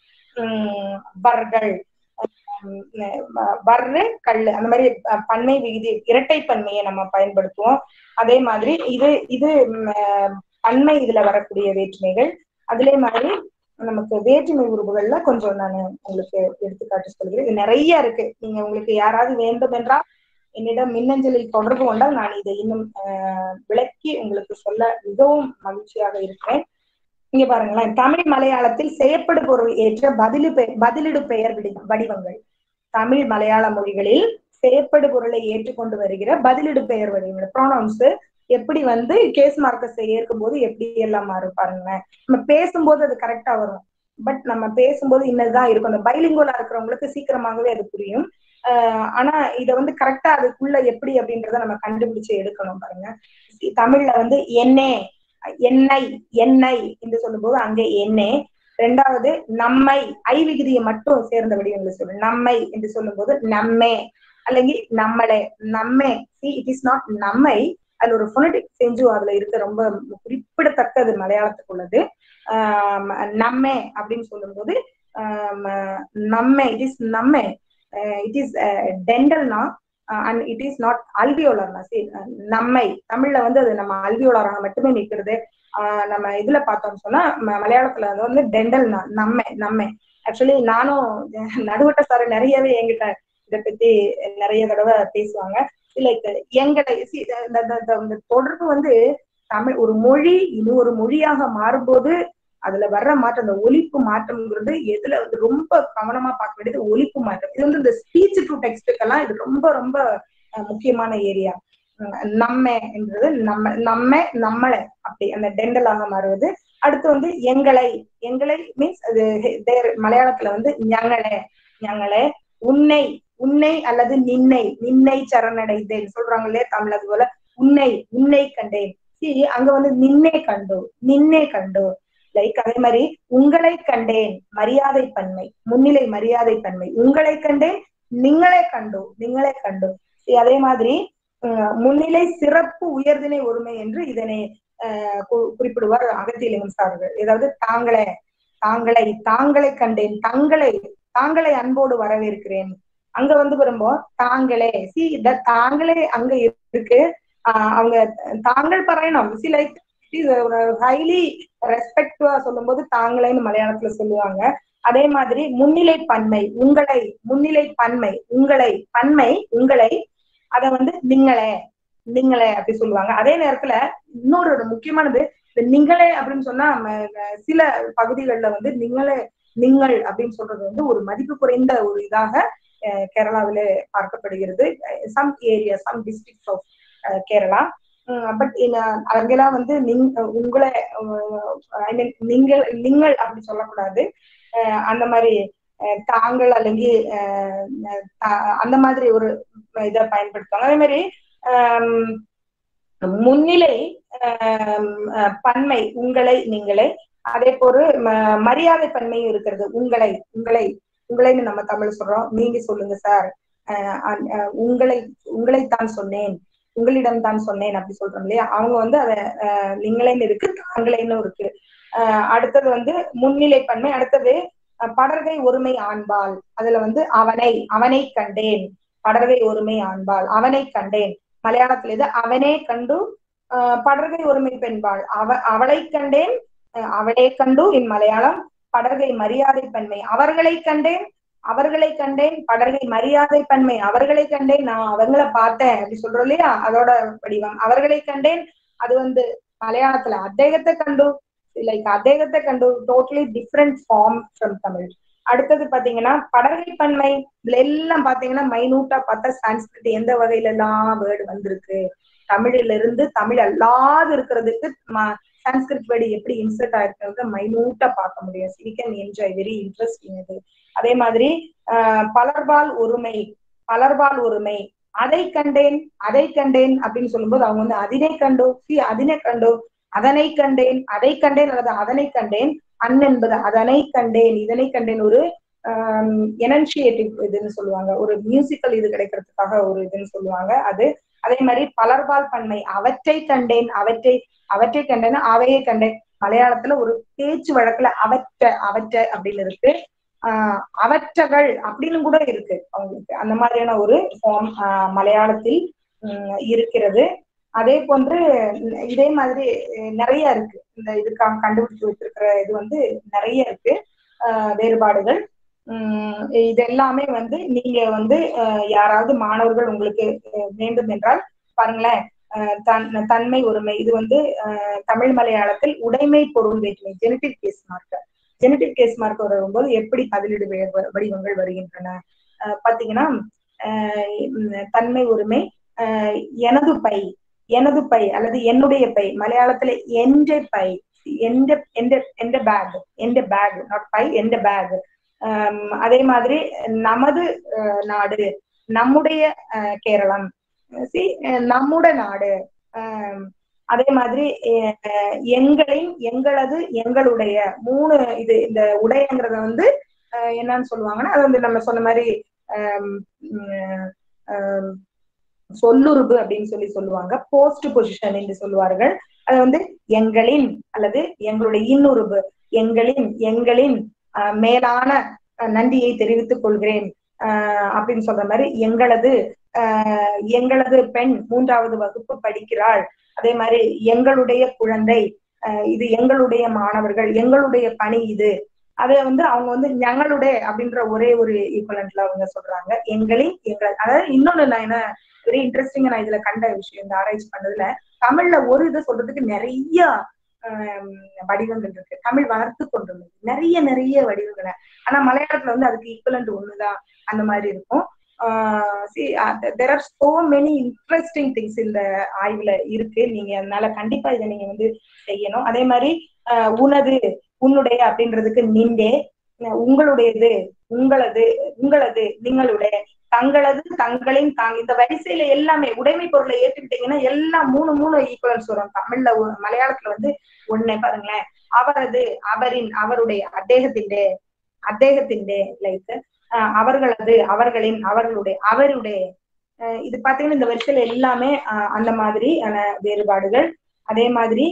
உம் வர்கள் வர்று கல் அந்த மாதிரி பன்மை விகுதி இரட்டை பன்மையை நம்ம பயன்படுத்துவோம் அதே மாதிரி இது இது பன்மை இதுல வரக்கூடிய வேற்றுமைகள் அதே மாதிரி நமக்கு வேற்றுமை உறுப்புகள்ல கொஞ்சம் நான் உங்களுக்கு எடுத்துக்காட்டு சொல்கிறேன் இது நிறைய இருக்கு நீங்க உங்களுக்கு யாராவது வேண்டும் என்றால் என்னிடம் மின்னஞ்சலில் தொடர்பு கொண்டால் நான் இதை இன்னும் விளக்கி உங்களுக்கு சொல்ல மிகவும் மகிழ்ச்சியாக இருக்கிறேன் இங்க பாருங்களேன் தமிழ் மலையாளத்தில் செயற்படு பொருள் ஏற்ற பதிலு பதிலிடு பெயர் வடிவங்கள் தமிழ் மலையாள மொழிகளில் செயற்படு பொருளை ஏற்றுக்கொண்டு வருகிற பதிலிடு பெயர் வடிவங்கள் ப்ரோனவுன்ஸ் எப்படி வந்து கேஸ் மார்க்கஸை ஏற்கும் போது எப்படி எல்லாம் மாறும் பாருங்களேன் நம்ம பேசும்போது அது கரெக்டா வரும் பட் நம்ம பேசும்போது இன்னதுதான் இருக்கும் அந்த பைலிங்கோலா இருக்கிறவங்களுக்கு சீக்கிரமாகவே அது புரியும் ஆஹ் ஆனா இத வந்து கரெக்டா அதுக்குள்ள எப்படி அப்படின்றத நம்ம கண்டுபிடிச்சு எடுக்கணும் பாருங்க தமிழ்ல வந்து எண்ணே எண்ணெய் எண்ணெய் என்று சொல்லும்போது அங்க எண்ணே ரெண்டாவது நம்மை ஐ விகுதியை மட்டும் சேர்ந்த வடிவங்களை சொல்லு நம்மை என்று சொல்லும் போது நம்மே அல்லது நம்மளே நம்மே சி இட் இஸ் நாட் நம்மை அதுல ஒரு பொனட்டிக் செஞ்சு அதுல இருக்க ரொம்ப குறிப்பிடத்தக்கது மலையாளத்துக்கு உள்ளது ஆஹ் நம்மே அப்படின்னு சொல்லும் போது நம்மே இட் இஸ் நம்மே இட் இஸ் டெண்டல்னா அண்ட் இட் இஸ் நாட் அல்வியோலர்னா சரி நம்மை தமிழ்ல வந்து அது நம்ம அல்வியோலராக மட்டுமே நிற்கிறது நம்ம இதுல பார்த்தோம்னு சொன்னா மலையாளத்துல அது வந்து டெண்டல் நம்மை நம்மை ஆக்சுவலி நானும் நடுவட்ட சார் நிறையவே என்கிட்ட இதை பத்தி நிறைய தடவை பேசுவாங்க லைக் எங்களை இந்த தொடர்பு வந்து தமிழ் ஒரு மொழி இது ஒரு மொழியாக மாறும்போது அதுல வர்ற மாற்றம் அந்த ஒலிப்பு மாற்றம்ங்கிறது எதுல வந்து ரொம்ப கவனமா பார்க்க வேண்டியது ஒலிப்பு மாற்றம் இது வந்து இந்த ஸ்பீச் டு டெக்ஸ்டுக்கெல்லாம் இது ரொம்ப ரொம்ப முக்கியமான ஏரியா நம்ம என்றது நம்ம நம்ம நம்மளை அப்படி அந்த டெண்டலாக மாறுவது அடுத்து வந்து எங்களை எங்களை மீன்ஸ் அது மலையாளத்துல வந்து ஞங்களே ஞங்களே உன்னை உன்னை அல்லது நின்னை நின்னை சரணடைந்தேன் சொல்றாங்க இல்லையா தமிழ் அது போல உன்னை உன்னை கண்டேன் See, அங்க வந்து நின்னே கண்டு நின்னே கண்டு லைக் அதே மாதிரி உங்களை கண்டேன் மரியாதை பன்மை முன்னிலை மரியாதை பன்மை உங்களை கண்டேன் நீங்களே கண்டு நீங்களே கண்டு See, அதே மாதிரி அஹ், முன்னிலை சிறப்பு உயர்திணை ஒருமை என்று இதனை அஹ், கு- குறிப்பிடுவார் அகத்தியலிங்கம் சார்கள் ஏதாவது தாங்களே தாங்களை தாங்களை கண்டேன் தங்களை தாங்களை அன்போடு வரவேற்கிறேன் அங்க வந்து வரும்போது தாங்களே சி இந்த தாங்களே அங்க இருக்கு ஆஹ் அவங்க தாங்கள் பறையணும் சி லைக் ஒரு ஹைலி ரெஸ்பெக்டிவா சொல்லும்போது தாங்களேன்னு மலையாளத்துல சொல்லுவாங்க அதே மாதிரி முன்னிலை பன்மை உங்களை முன்னிலை பன்மை உங்களை பன்மை உங்களை அத வந்து நீங்களே நீங்களே அப்படி சொல்லுவாங்க அதே நேரத்துல இன்னொரு ஒரு முக்கியமானது இந்த நீங்களே அப்படின்னு சொன்னா ம- ம- சில பகுதிகள்ல வந்து நீங்களே நீங்கள் அப்படின்னு சொல்றது வந்து ஒரு மதிப்பு குறைந்த ஒரு இதாக அஹ், கேரளாவில பார்க்கப்படுகிறது some area some district of Kerala but அங்கெல்லாம் வந்து நீங் உங்களை ஐ மீன் நீங்கள் நீங்கள் அப்படி சொல்லக்கூடாது அஹ், அந்த மாதிரி அஹ், தாங்கள் அல்லது அஹ், தா- அந்த மாதிரி ஒரு இதை பயன்படுத்துவாங்க அதே மாதிரி ஆம், முன்னிலை ஆம், அஹ், பன்மை உங்களை நீங்களே அதே போல ம- மரியாதை பன்மையும் இருக்கிறது உங்களை உங்களை உங்களைன்னு நம்ம தமிழ் சொல்றோம் நீங்க சொல்லுங்க சார் அஹ் அஹ் அஹ் உங்களை உங்களைத்தான் சொன்னேன் உங்களிடம் தான் சொன்னேன் அப்படி சொல்றோம் இல்லையா அவங்க வந்து அத அஹ், நீங்களேன்னு இருக்கு தாங்களேன்னு இருக்கு அஹ் அடுத்தது வந்து முன்னிலை பன்மை அடுத்தது அஹ், படர்கை ஒருமை ஆண்பால் அதுல வந்து அவனை அவனை கண்டேன் படர்கை ஒருமை ஆண்பால் அவனை கண்டேன் மலையாளத்துல இது அவனே கண்டு அஹ், படர்கை ஒருமை பெண்பாள் அவ அவளை கண்டேன் அஹ், அவளே கண்டு இன் மலையாளம் படர்கை மரியாதை பன்மை அவர்களை கண்டேன் அவர்களை கண்டேன் படர்கை மரியாதை பன்மை அவர்களை கண்டேன் நான் அவங்கள பார்த்தேன் அப்படி சொல்றோம் இல்லையா அதோட வடிவம் அவர்களை கண்டேன் அது வந்து மலையாளத்துல அத்தேகத்தை கண்டு லைக் அத்தேகத்தை கண்டு totally different form from Tamil அடுத்தது பாத்தீங்கன்னா படர்கை பன்மை இதுல எல்லாம் பாத்தீங்கன்னா மைனூட்டா பார்த்தா சான்ஸ்கிரிட் எந்த வகையில எல்லாம் வேர்டு வந்திருக்கு தமிழில இருந்து தமிழ் அல்லாது இருக்கிறதுக்கு ம- சான்ஸ்கிரிட் வேர்டு எப்படி இன்சர்ட் ஆயிருக்கிறத மைனூட்டா பார்க்க முடியும் we can enjoy very interesting இது அதே மாதிரி ஆஹ் பலர்பால் ஒருமை பலர்பால் ஒருமை அதை கண்டேன் அதை கண்டேன் அப்படின்னு சொல்லும்போது அவங்க வந்து அதினை கண்டோ சி அதினை கண்டோ அதனை கண்டேன் அதை கண்டேன் அல்லது அதனை கண்டேன் அன் என்பது அதனை கண்டேன் இதனை கண்டேன் ஒரு எனன்சியேட்டிவ் இதுன்னு சொல்லுவாங்க ஒரு மியூசிக்கல் இது கிடைக்கிறதுக்காக ஒரு இதுன்னு சொல்லுவாங்க அது அதே மாதிரி பலர்பால் பன்மை அவற்றை கண்டேன் அவற்றை அவற்றை கண்டேன் அவையை கண்டேன் மலையாளத்துல ஒரு பேச்சு வழக்குல அவற்ற அவற்ற அப்படின்னு இருக்கு ஆஹ் அவற்றகள் அப்படின்னு கூட இருக்கு அவங்களுக்கு அந்த மாதிரியான ஒரு ஃபார்ம் மலையாளத்தில் உம், இருக்கிறது அதே போன்று உம், இதே மாதிரி அஹ், நிறைய இருக்கு இந்த இதுக்காக கண்டுபிடிச்சு வச்சிருக்கிற இது வந்து நிறைய இருக்கு ஆஹ், வேறுபாடுகள் உம், இது எல்லாமே வந்து நீங்க வந்து அஹ், யாராவது மாணவர்கள் உங்களுக்கு அஹ், வேண்டும் என்றால் பாருங்களேன் அஹ், தன் தன்மை ஒருமை இது வந்து அஹ், தமிழ் மலையாளத்தில் உடைமை பொருள் வேற்றுமை genetic case mark genetic case mark வரும்போது எப்படி பதிலீடு வே- வ- வடிவங்கள் வருகின்றன அஹ் பாத்தீங்கன்னா அஹ் உம் தன்மை உரிமை அஹ் எனது பை எனது பை அல்லது என்னுடைய பை மலையாளத்துல என்ற பை எந்த எந்த எந்த பேக் எந்த பேக் நாட் பை எந்த பேக் அதே மாதிரி நமது அஹ், நாடு நம்முடைய அஹ், கேரளம் see, அஹ், நம்முட நாடு அஹ், அதே மாதிரி அஹ், எங்களின் எங்களது எங்களுடைய மூணு இது இந்த உடையங்கிறத வந்து அஹ், என்னன்னு சொல்லுவாங்கன்னா அது வந்து நம்ம சொன்ன மாதிரி ஆம், உம், ஆம், சொல்லுருபு அப்படின்னு சொல்லி சொல்லுவாங்க போஸ்ட் பொசிஷன் என்று சொல்லுவார்கள் அது வந்து எங்களின் அல்லது எங்களுடைய இன்னுருபு எங்களின் எங்களின் அஹ், மேலான அஹ், நன்றியை தெரிவித்துக் கொள்கிறேன் அஹ், அப்படின்னு சொல்ற மாதிரி எங்களது அஹ், எங்களது பெண் மூன்றாவது வகுப்பு படிக்கிறாள் அதே மாதிரி எங்களுடைய குழந்தை அஹ், இது எங்களுடைய மாணவர்கள் எங்களுடைய பணி இது அதை வந்து அவங்க வந்து ഞങ്ങളുടെ அப்படின்ற ஒரே ஒரு ஈக்குவலன்ட்ல அவங்க சொல்றாங்க எங்களின் எங்கள் அதாவது இன்னொன்னு நான் என்ன வெரி இன்ட்ரெஸ்டிங்கா நான் இதுல கண்ட விஷயம் இந்த ஆராய்ச்சி பண்ணதுல தமிழ்ல ஒரு இதை சொல்றதுக்கு நிறைய ஆம், வடிவங்கள் இருக்கு தமிழ் வளர்த்து கொண்டுள்ளது நிறைய நிறைய வடிவங்களை ஆனா மலையாளத்துல வந்து அதுக்கு ஈக்குவலண்ட் ஒண்ணுதான் அந்த மாதிரி இருக்கும் there are so many interesting things இந்த ஆய்வுல இருக்கு நீங்க அதனால கண்டிப்பா இதை நீங்க வந்து செய்யணும் அதே மாதிரி ஆஹ் உனது உன்னுடைய அப்படின்றதுக்கு நின்றே அஹ் உங்களுடையது உங்களது உங்களது நீங்களுடைய தங்களது தங்களின் தாங்க இந்த வரிசையில எல்லாமே உடைமை பொருளை ஏற்றுக்கிட்டீங்கன்னா எல்லாம் மூணு மூணு ஈக்குவலன்ஸ் வரும் தமிழ்ல ஒரு- மலையாளத்துல வந்து ஒண்ணு பாருங்களேன் அவரது அவரின் அவருடைய അദ്ദേഹത്തിന്റെ അദ്ദേഹത്തിന്റെ லைக் அவர்களது அவர்களின் அவர்களுடைய அவருடைய அஹ் இது பாத்தீங்கன்னா இந்த வரிசையில எல்லாமே அஹ் அந்த மாதிரியான வேறுபாடுகள் அதே மாதிரி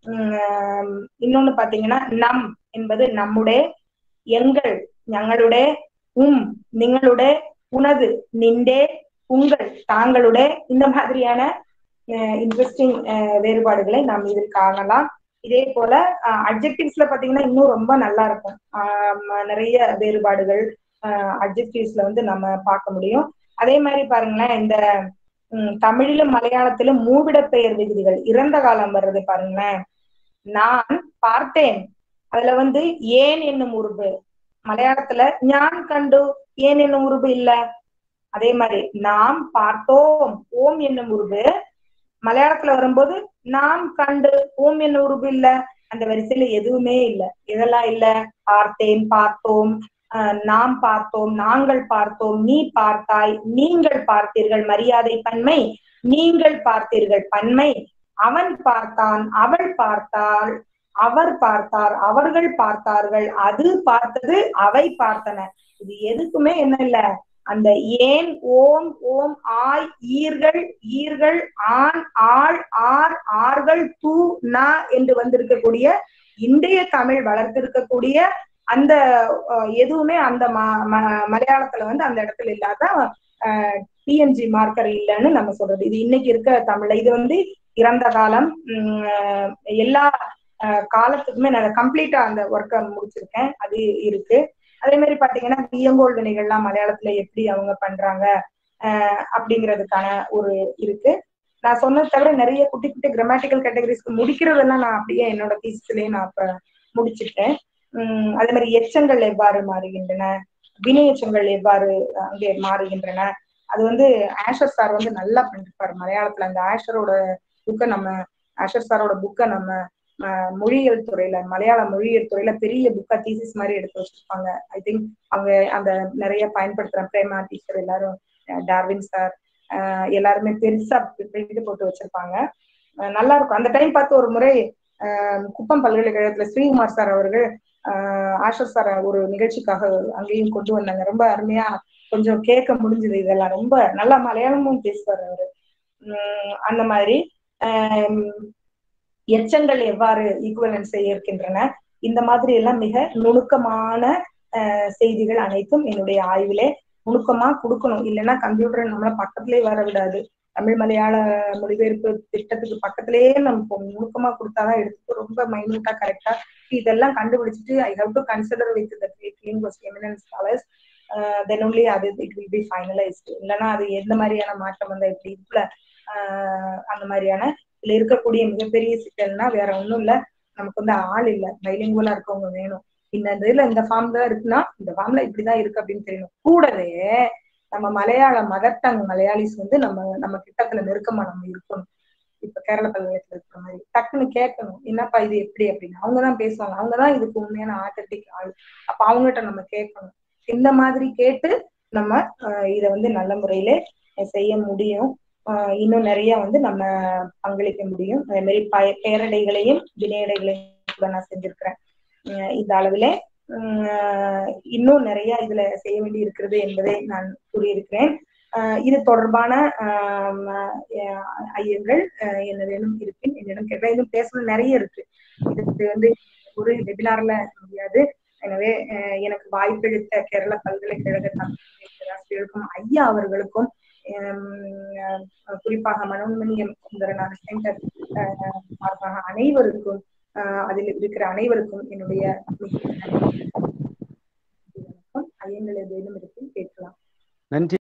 உம் இன்னொன்னு பாத்தீங்கன்னா நம் என்பது நம்முடைய எங்கள் ഞങ്ങളുടെ ഉം നിങ്ങളുടെ ഉണത് നിന്റെ உங்கள் தாங்களுடைய இந்த மாதிரியான இன்ட்ரெஸ்டிங் வேறுபாடுகளை நாம் இதில் காணலாம் இதே போல அப்ஜெக்டிவ்ஸ்ல பாத்தீங்கன்னா இன்னும் ரொம்ப நல்லா இருக்கும் ஆஹ் ம- நிறைய வேறுபாடுகள் அப்ஜெக்டிவ்ஸ்ல வந்து நம்ம பார்க்க முடியும் அதே மாதிரி பாருங்களேன் இந்த ம், தமிழிலும் மலையாளத்திலும் மூவிட பெயர் விகுதிகள் இறந்த காலம் வர்றது பாருங்களேன் நான் பார்த்தேன் அதுல வந்து ஏன் என்னும் உருபு மலையாளத்துல ஞான் கண்டு ஏன் என்னும் உருபு இல்ல அதே மாதிரி நாம் பார்த்தோம் ஓம் என்னும் உருபு மலையாளத்துல வரும்போது நாம் கண்டு ஓம் என்னும் உருபு இல்ல அந்த வரிசையில எதுவுமே இல்ல இதெல்லாம் இல்ல பார்த்தேன் பார்த்தோம் ஆஹ் நாம் பார்த்தோம் நாங்கள் பார்த்தோம் நீ பார்த்தாய் நீங்கள் பார்த்தீர்கள் மரியாதை பன்மை நீங்கள் பார்த்தீர்கள் பன்மை அவன் பார்த்தான் அவள் பார்த்தாள் அவர் பார்த்தார் அவர்கள் பார்த்தார்கள் அது பார்த்தது அவை பார்த்தன இது எதுக்குமே என்ன இல்ல அந்த ஏன் ஓம் ஓம் ஆய் ஈர்கள் ஈர்கள் ஆண் ஆள் ஆர் ஆர்கள் தூ நா என்று வந்திருக்கக்கூடிய இன்றைய தமிழ் வளர்த்திருக்கக்கூடிய அந்த அஹ், எதுவுமே அந்த ம- ம- மலையாளத்துல வந்து அந்த இடத்துல இல்லாத டிஎன்ஜி மார்க்கர் இல்லைன்னு நம்ம சொல்றது இது இன்னைக்கு இருக்க தமிழ்ல இது வந்து இறந்த காலம் உம், அஹ், எல்லா அஹ், காலத்துக்குமே நான் கம்ப்ளீட்டா அந்த ஒர்க்கை முடிச்சிருக்கேன் அது இருக்கு அதே மாதிரி பாத்தீங்கன்னா வியங்கோல் வினைகள்லாம் மலையாளத்துல எப்படி அவங்க பண்றாங்க அஹ், அப்படிங்கிறதுக்கான ஒரு இருக்கு நான் சொன்னது தவிர நிறைய குட்டி குட்டி கிராமட்டிக்கல் கேட்டகரிஸ்க்கு முடிக்கிறதெல்லாம் நான் அப்படியே என்னோட தீசிஸ்லயே நான் இப்ப முடிச்சிட்டேன் உம் அதே மாதிரி எச்சங்கள் எவ்வாறு மாறுகின்றன வினை எச்சங்கள் எவ்வாறு அங்கே மாறுகின்றன அது வந்து ஆஷர் சார் வந்து நல்லா பண்ணிருப்பாரு மலையாளத்துல அந்த ஆஷரோட புக்கை நம்ம ஆஷர் சாரோட புக்கை நம்ம அஹ், மொழியியல் துறையில மலையாள மொழியியல் துறையில பெரிய புக்கா தீசிஸ் மாதிரி எடுத்து வச்சிருப்பாங்க ஐ திங்க் அவங்க அந்த நிறைய பயன்படுத்துற பிரேமா டீச்சர் எல்லாரும் அஹ், டார்வின் சார் அஹ், எல்லாருமே பெருசா இது போட்டு வச்சிருப்பாங்க அஹ், நல்லா இருக்கும் அந்த டைம் பார்த்து ஒரு முறை அஹ், குப்பம் பல்கலைக்கழகத்துல ஸ்ரீகுமார் சார் அவர்கள் ஆஹ் ஆஷர் சார் ஒரு நிகழ்ச்சிக்காக அங்கேயும் கொண்டு வந்தாங்க ரொம்ப அருமையா கொஞ்சம் கேட்க முடிஞ்சது இதெல்லாம் ரொம்ப நல்லா மலையாளமும் பேசுவார் அவரு உம் அந்த மாதிரி ஆஹ் எச்சங்கள் எவ்வாறு ஈக்குவலன்ஸை ஏற்கின்றன இந்த மாதிரி எல்லாம் மிக நுணுக்கமான ஆஹ் செய்திகள் அனைத்தும் என்னுடைய ஆய்விலே நுணுக்கமா கொடுக்கணும் இல்லைன்னா கம்ப்யூட்டர் நம்மள பக்கத்திலே வர விடாது தமிழ் மலையாள மொழிபெயர்ப்பு திட்டத்துக்கு பக்கத்திலேயே நம்ம நுணுக்கமா கொடுத்தாதான் எடுத்து ரொம்ப மைனூட்டா கரெக்டா இதெல்லாம் கண்டுபிடிச்சிட்டு I have to consider with the linguist eminent scholars then only அது இட் வில் பி ஃபைனலைஸ்டு இல்லைன்னா அது எந்த மாதிரியான மாற்றம் வந்தா இப்படி இதுல ஆஹ் அந்த மாதிரியான இதுல இருக்கக்கூடிய மிகப்பெரிய சிக்கல்னா வேற ஒண்ணும் இல்ல நமக்கு வந்து ஆள் இல்ல பைலிங்குவலா இருக்கவங்க வேணும் இந்த இதுல இந்த ஃபார்ம் தான் இருக்குன்னா இந்த ஃபார்ம்ல இப்படிதான் இருக்கு அப்படின்னு தெரியணும் கூடவே நம்ம மலையாள மதர் டங் மலையாளிஸ் வந்து நம்ம நம்ம கிட்டத்துல நெருக்கமா நம்ம இருக்கணும் இப்ப கேரள பல்கலைக்கழகத்துல இருக்கிற மாதிரி டக்குன்னு கேட்கணும் என்னப்பா இது எப்படி அப்படின்னு அவங்கதான் பேசுவாங்க அவங்கதான் இதுக்கு உண்மையான ஆத்தட்டிக் ஆள் அப்ப அவங்ககிட்ட நம்ம கேட்கணும் இந்த மாதிரி கேட்டு நம்ம ஆஹ் இதை வந்து நல்ல முறையில செய்ய முடியும் ஆஹ் இன்னும் நிறைய வந்து நம்ம பங்களிக்க முடியும் அதே மாதிரி பய பேரடைகளையும் வினையடைகளையும் கூட நான் செஞ்சிருக்கிறேன் ஆஹ் இந்த அளவிலே ஆஹ் இன்னும் நிறைய இதுல செய்ய வேண்டி இருக்கிறது என்பதை நான் கூறியிருக்கிறேன் ஆஹ் இது தொடர்பான ஆஹ் ஆஹ் ஐயங்கள் ஆஹ் என்னிடம் இருப்பின் என்னிடம் கேட்க இன்னும் பேசணும் நிறைய இருக்கு இது வந்து ஒரு வெபினார்ல முடியாது எனவே ஆஹ் எனக்கு வாய்ப்பளித்த கேரள பல்கலைக்கழக தமிழ் பேராசிரியருக்கும் ஐயா அவர்களுக்கும் ஆஹ் குறிப்பாக மனோன்மணியம் சுந்தரனார் சென்டர் சார்பாக அனைவருக்கும் ஆஹ் அதில் இருக்கிற அனைவருக்கும் என்னுடைய ஐயங்கள் ஏதேனும் இருக்கு கேட்கலாம் நன்றி